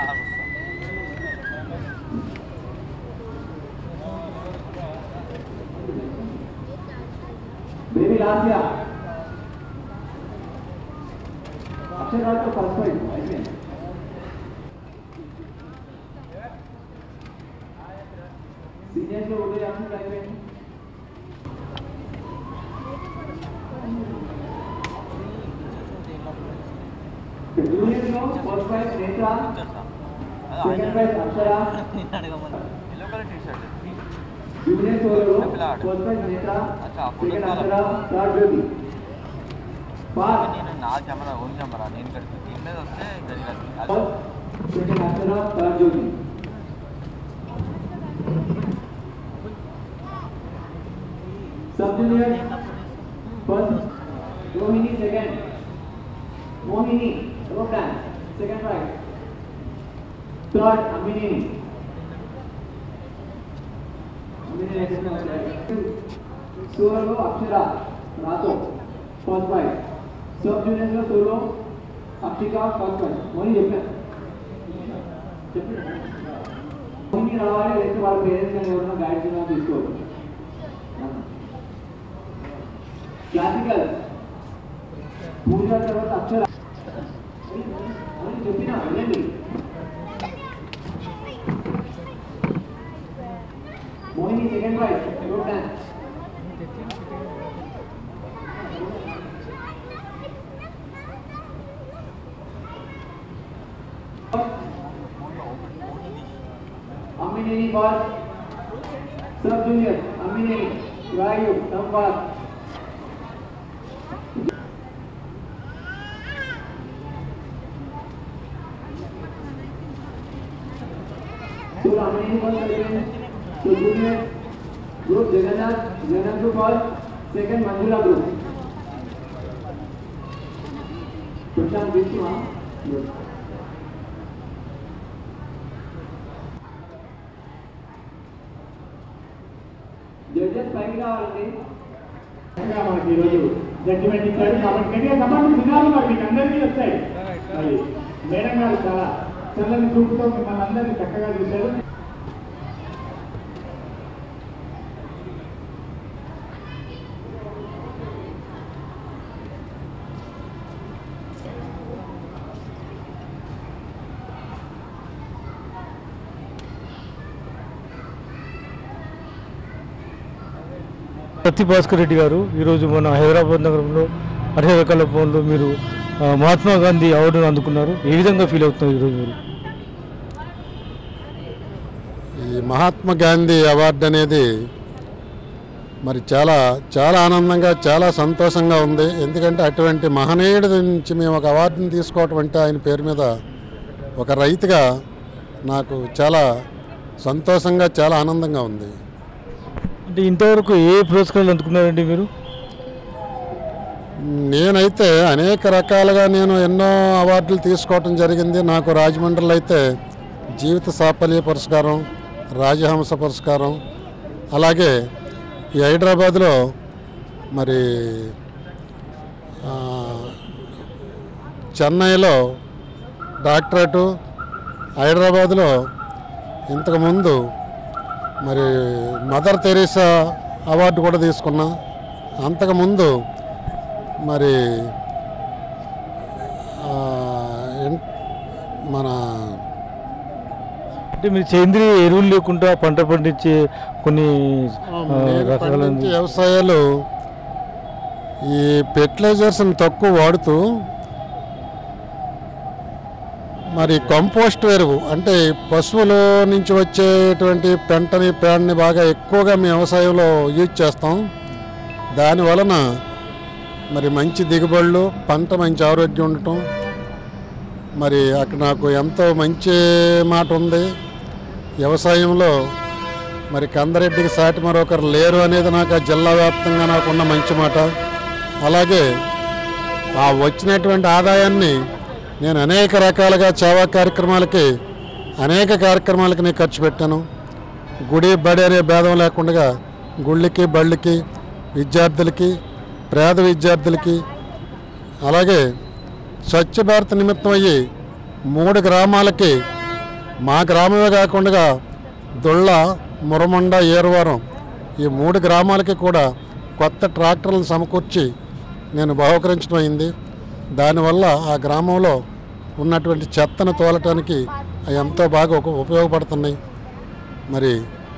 బేబీ లాస్యా అక్షరాలతో ఫస్ట్ ప్రైజ్ అయిపోయింది సీనియర్స్ లో ఉదయ్ అక్షర్ అయిపోయింది జూనియర్స్ లో first prize Netra second prize Akshara yellow colour T shirt junior solo first prize Netra second Akshara third Jyothi pass నేను నా కెమెరా ఓన్ కెమెరా నేను కడుపు దీని మీద వస్తే జరిగింది second Akshara third Jyothi sub junior first Rohini second Mohini rock dance second right third अमिनी अमिनी नेक्स्ट सोलो अक्षरा रातो फर्स्ट राइट सब जूनियर का सोलो अक्षिका फर्स्ट राइट मोहिनी చెప్పిన మోహిని రావాలి లేకపోతే వాళ్ళ పేరెంట్స్ కానీ ఎవరైనా గైడ్ చేయడం తీసుకోవచ్చు క్లాసికల్ పూజ తర్వాత అక్షర అని చెప్పిన వెళ్ళండి Mohini second prize group dance अमिनेनी बात सब जूनियर अमिनेनी वायु संवाद So Amin was second. So junior group Jagannath, Jagannath group was second Manjula group. Prashant Vishnu, Yes. Judges పైకి రావాలండి ఇంకా మనకి ఈరోజు జడ్జిమెంట్ ఇచ్చారు కాబట్టి గట్టిగా సమానం వినాలి మరి మీకు అందరికీ వస్తాయి మరి మేడం గారు చాలా చల్లని చూపుతో మిమ్మల్ని అందరినీ చక్కగా చూశారు సత్య భాస్కర్ రెడ్డి గారు ఈరోజు మన హైదరాబాద్ నగరంలో హరిహర కళాభవన్లో మీరు ఆ, మహాత్మా గాంధీ అవార్డును అందుకున్నారు ఏ విధంగా ఫీల్ అవుతున్నారు ఈరోజు మీరు ఈ మహాత్మా గాంధీ అవార్డు అనేది మరి చాలా చాలా ఆనందంగా చాలా సంతోషంగా ఉంది ఎందుకంటే అటువంటి మహనీయుడి నుంచి మేము ఒక అవార్డుని తీసుకోవటం అంటే ఆయన పేరు మీద ఒక రైతుగా నాకు చాలా సంతోషంగా చాలా ఆనందంగా ఉంది అంటే ఇంతవరకు ఏ పురస్కారాలు అందుకున్నారండి మీరు నేనైతే అనేక రకాలుగా నేను ఎన్నో అవార్డులు తీసుకోవటం జరిగింది నాకు రాజమండ్రిలో అయితే జీవిత సాఫల్య పురస్కారం రాజహంస పురస్కారం అలాగే ఈ హైదరాబాద్లో మరి ఆ, చెన్నైలో డాక్టరేటు హైదరాబాద్లో ఇంతకుముందు మరి మదర్ తెరీసా అవార్డు కూడా తీసుకున్నా అంతకుముందు మరి ఆ, ఎన్- మన అంటే మీరు సేంద్రియ ఎరువులు లేకుండా పంట పండించే కొన్ని ఆ, నేను రకాల పండించే వ్యవసాయాలు ఈ ఫెర్టిలైజర్స్ని తక్కువ వాడుతూ మరి కంపోస్ట్ ఎరువు అంటే పశువుల నుంచి వచ్చేటువంటి పెంటని పేడని బాగా ఎక్కువగా మీ వ్యవసాయంలో యూజ్ చేస్తాం దాని వలన మరి మంచి దిగుబడులు పంట మంచి ఆరోగ్యం ఉండటం మరి అక్కడ నాకు ఎంతో మంచి మాట ఉంది వ్యవసాయంలో మరి కందరెడ్డికి సాటి మరొకరు లేరు అనేది నాకు ఆ జిల్లా వ్యాప్తంగా నాకున్న మంచి మాట అలాగే ఆ వచ్చినటువంటి ఆదాయాన్ని నేను అనేక రకాలుగా సేవా కార్యక్రమాలకి అనేక కార్యక్రమాలకి నేను ఖర్చు పెట్టాను గుడి బడి అనే భేదం లేకుండా గుళ్ళకి బళ్ళకి విద్యార్థులకి పేద విద్యార్థులకి అలాగే స్వచ్ఛ భారత్ నిమిత్తం అయ్యి మూడు గ్రామాలకి మా గ్రామమే కాకుండా దొళ్ళ మురమండ ఏరువారం ఈ మూడు గ్రామాలకి కూడా కొత్త ట్రాక్టర్లను సమకూర్చి నేను బహుకరించడం అయింది దానివల్ల ఆ గ్రామంలో ఉన్నటువంటి చెత్తను తోలటానికి అవి ఎంతో బాగా ఉప- ఉపయోగపడుతున్నాయి మరి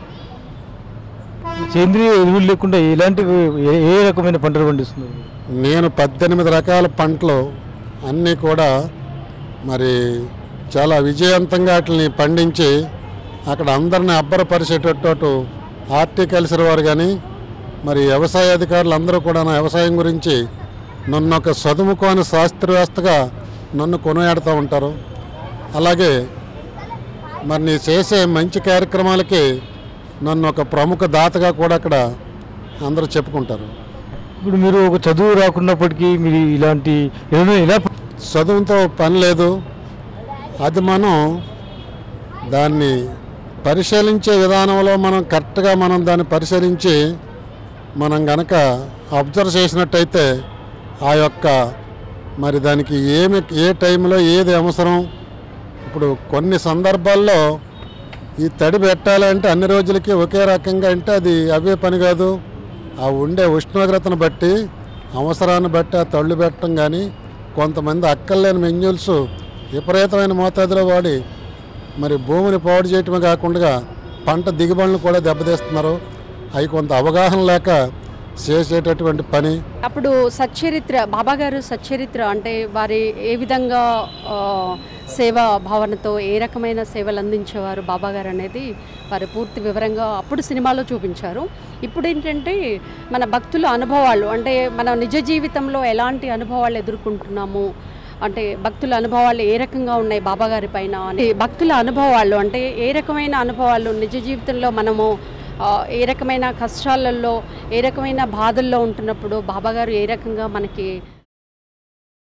సేంద్రియ ఎరువులు లేకుండా ఎలాంటి ఏ- ఏ రకమైన పంటలు పండిస్తున్నారు నేను పద్దెనిమిది రకాల పంటలు అన్నీ కూడా మరి చాలా విజయవంతంగా వాటిని పండించి అక్కడ అందరిని అబ్బరపరిచేటట్టు హార్టికల్చర్ వారు కానీ మరి వ్యవసాయ అధికారులు అందరూ కూడా నా వ్యవసాయం గురించి నన్ను ఒక చదువుకోని శాస్త్రవేత్తగా నన్ను కొనియాడుతూ ఉంటారు అలాగే మరి నీ చేసే మంచి కార్యక్రమాలకి నన్ను ఒక ప్రముఖ దాతగా కూడా అక్కడ అందరూ చెప్పుకుంటారు ఇప్పుడు మీరు ఒక చదువు రాకున్నప్పటికీ మీరు ఇలాంటి ఏదైనా ఇలా చదువుతో పని లేదు అది మనం దాన్ని పరిశీలించే విధానంలో మనం కరెక్ట్గా మనం దాన్ని పరిశీలించి మనం గనక అబ్జర్వ్ చేసినట్టయితే ఆ యొక్క మరి దానికి ఏమి ఏ టైంలో ఏది అవసరం ఇప్పుడు కొన్ని సందర్భాల్లో ఈ తడి పెట్టాలంటే అన్ని రోజులకి ఒకే రకంగా అంటే అది అవే పని కాదు ఆ ఉండే ఉష్ణోగ్రతను బట్టి అవసరాన్ని బట్టి ఆ తళ్ళు పెట్టడం కానీ కొంతమంది అక్కర్లేని మెన్యూల్స్ విపరీతమైన మోతాదులో వాడి మరి భూమిని పాడు చేయటమే కాకుండా పంట దిగుబడులను కూడా దెబ్బతీస్తున్నారు అవి కొంత అవగాహన లేక చేసేటటువంటి పని అప్పుడు సచ్చరిత్ర బాబా గారు సచ్చరిత్ర అంటే వారి ఏ విధంగా ఆ, సేవా భావనతో ఏ రకమైన సేవలు అందించేవారు బాబా గారు అనేది వారు పూర్తి వివరంగా అప్పుడు సినిమాలో చూపించారు ఇప్పుడు ఏంటంటే మన భక్తుల అనుభవాలు అంటే మన నిజ జీవితంలో ఎలాంటి అనుభవాలు ఎదుర్కొంటున్నాము అంటే భక్తుల అనుభవాలు ఏ రకంగా ఉన్నాయి బాబా గారి పైన అని భక్తుల అనుభవాలు అంటే ఏ రకమైన అనుభవాలు నిజ జీవితంలో మనము ఆ, ఏ రకమైన కష్టాలలో ఏ రకమైన బాధల్లో ఉంటున్నప్పుడు బాబాగారు ఏ రకంగా మనకి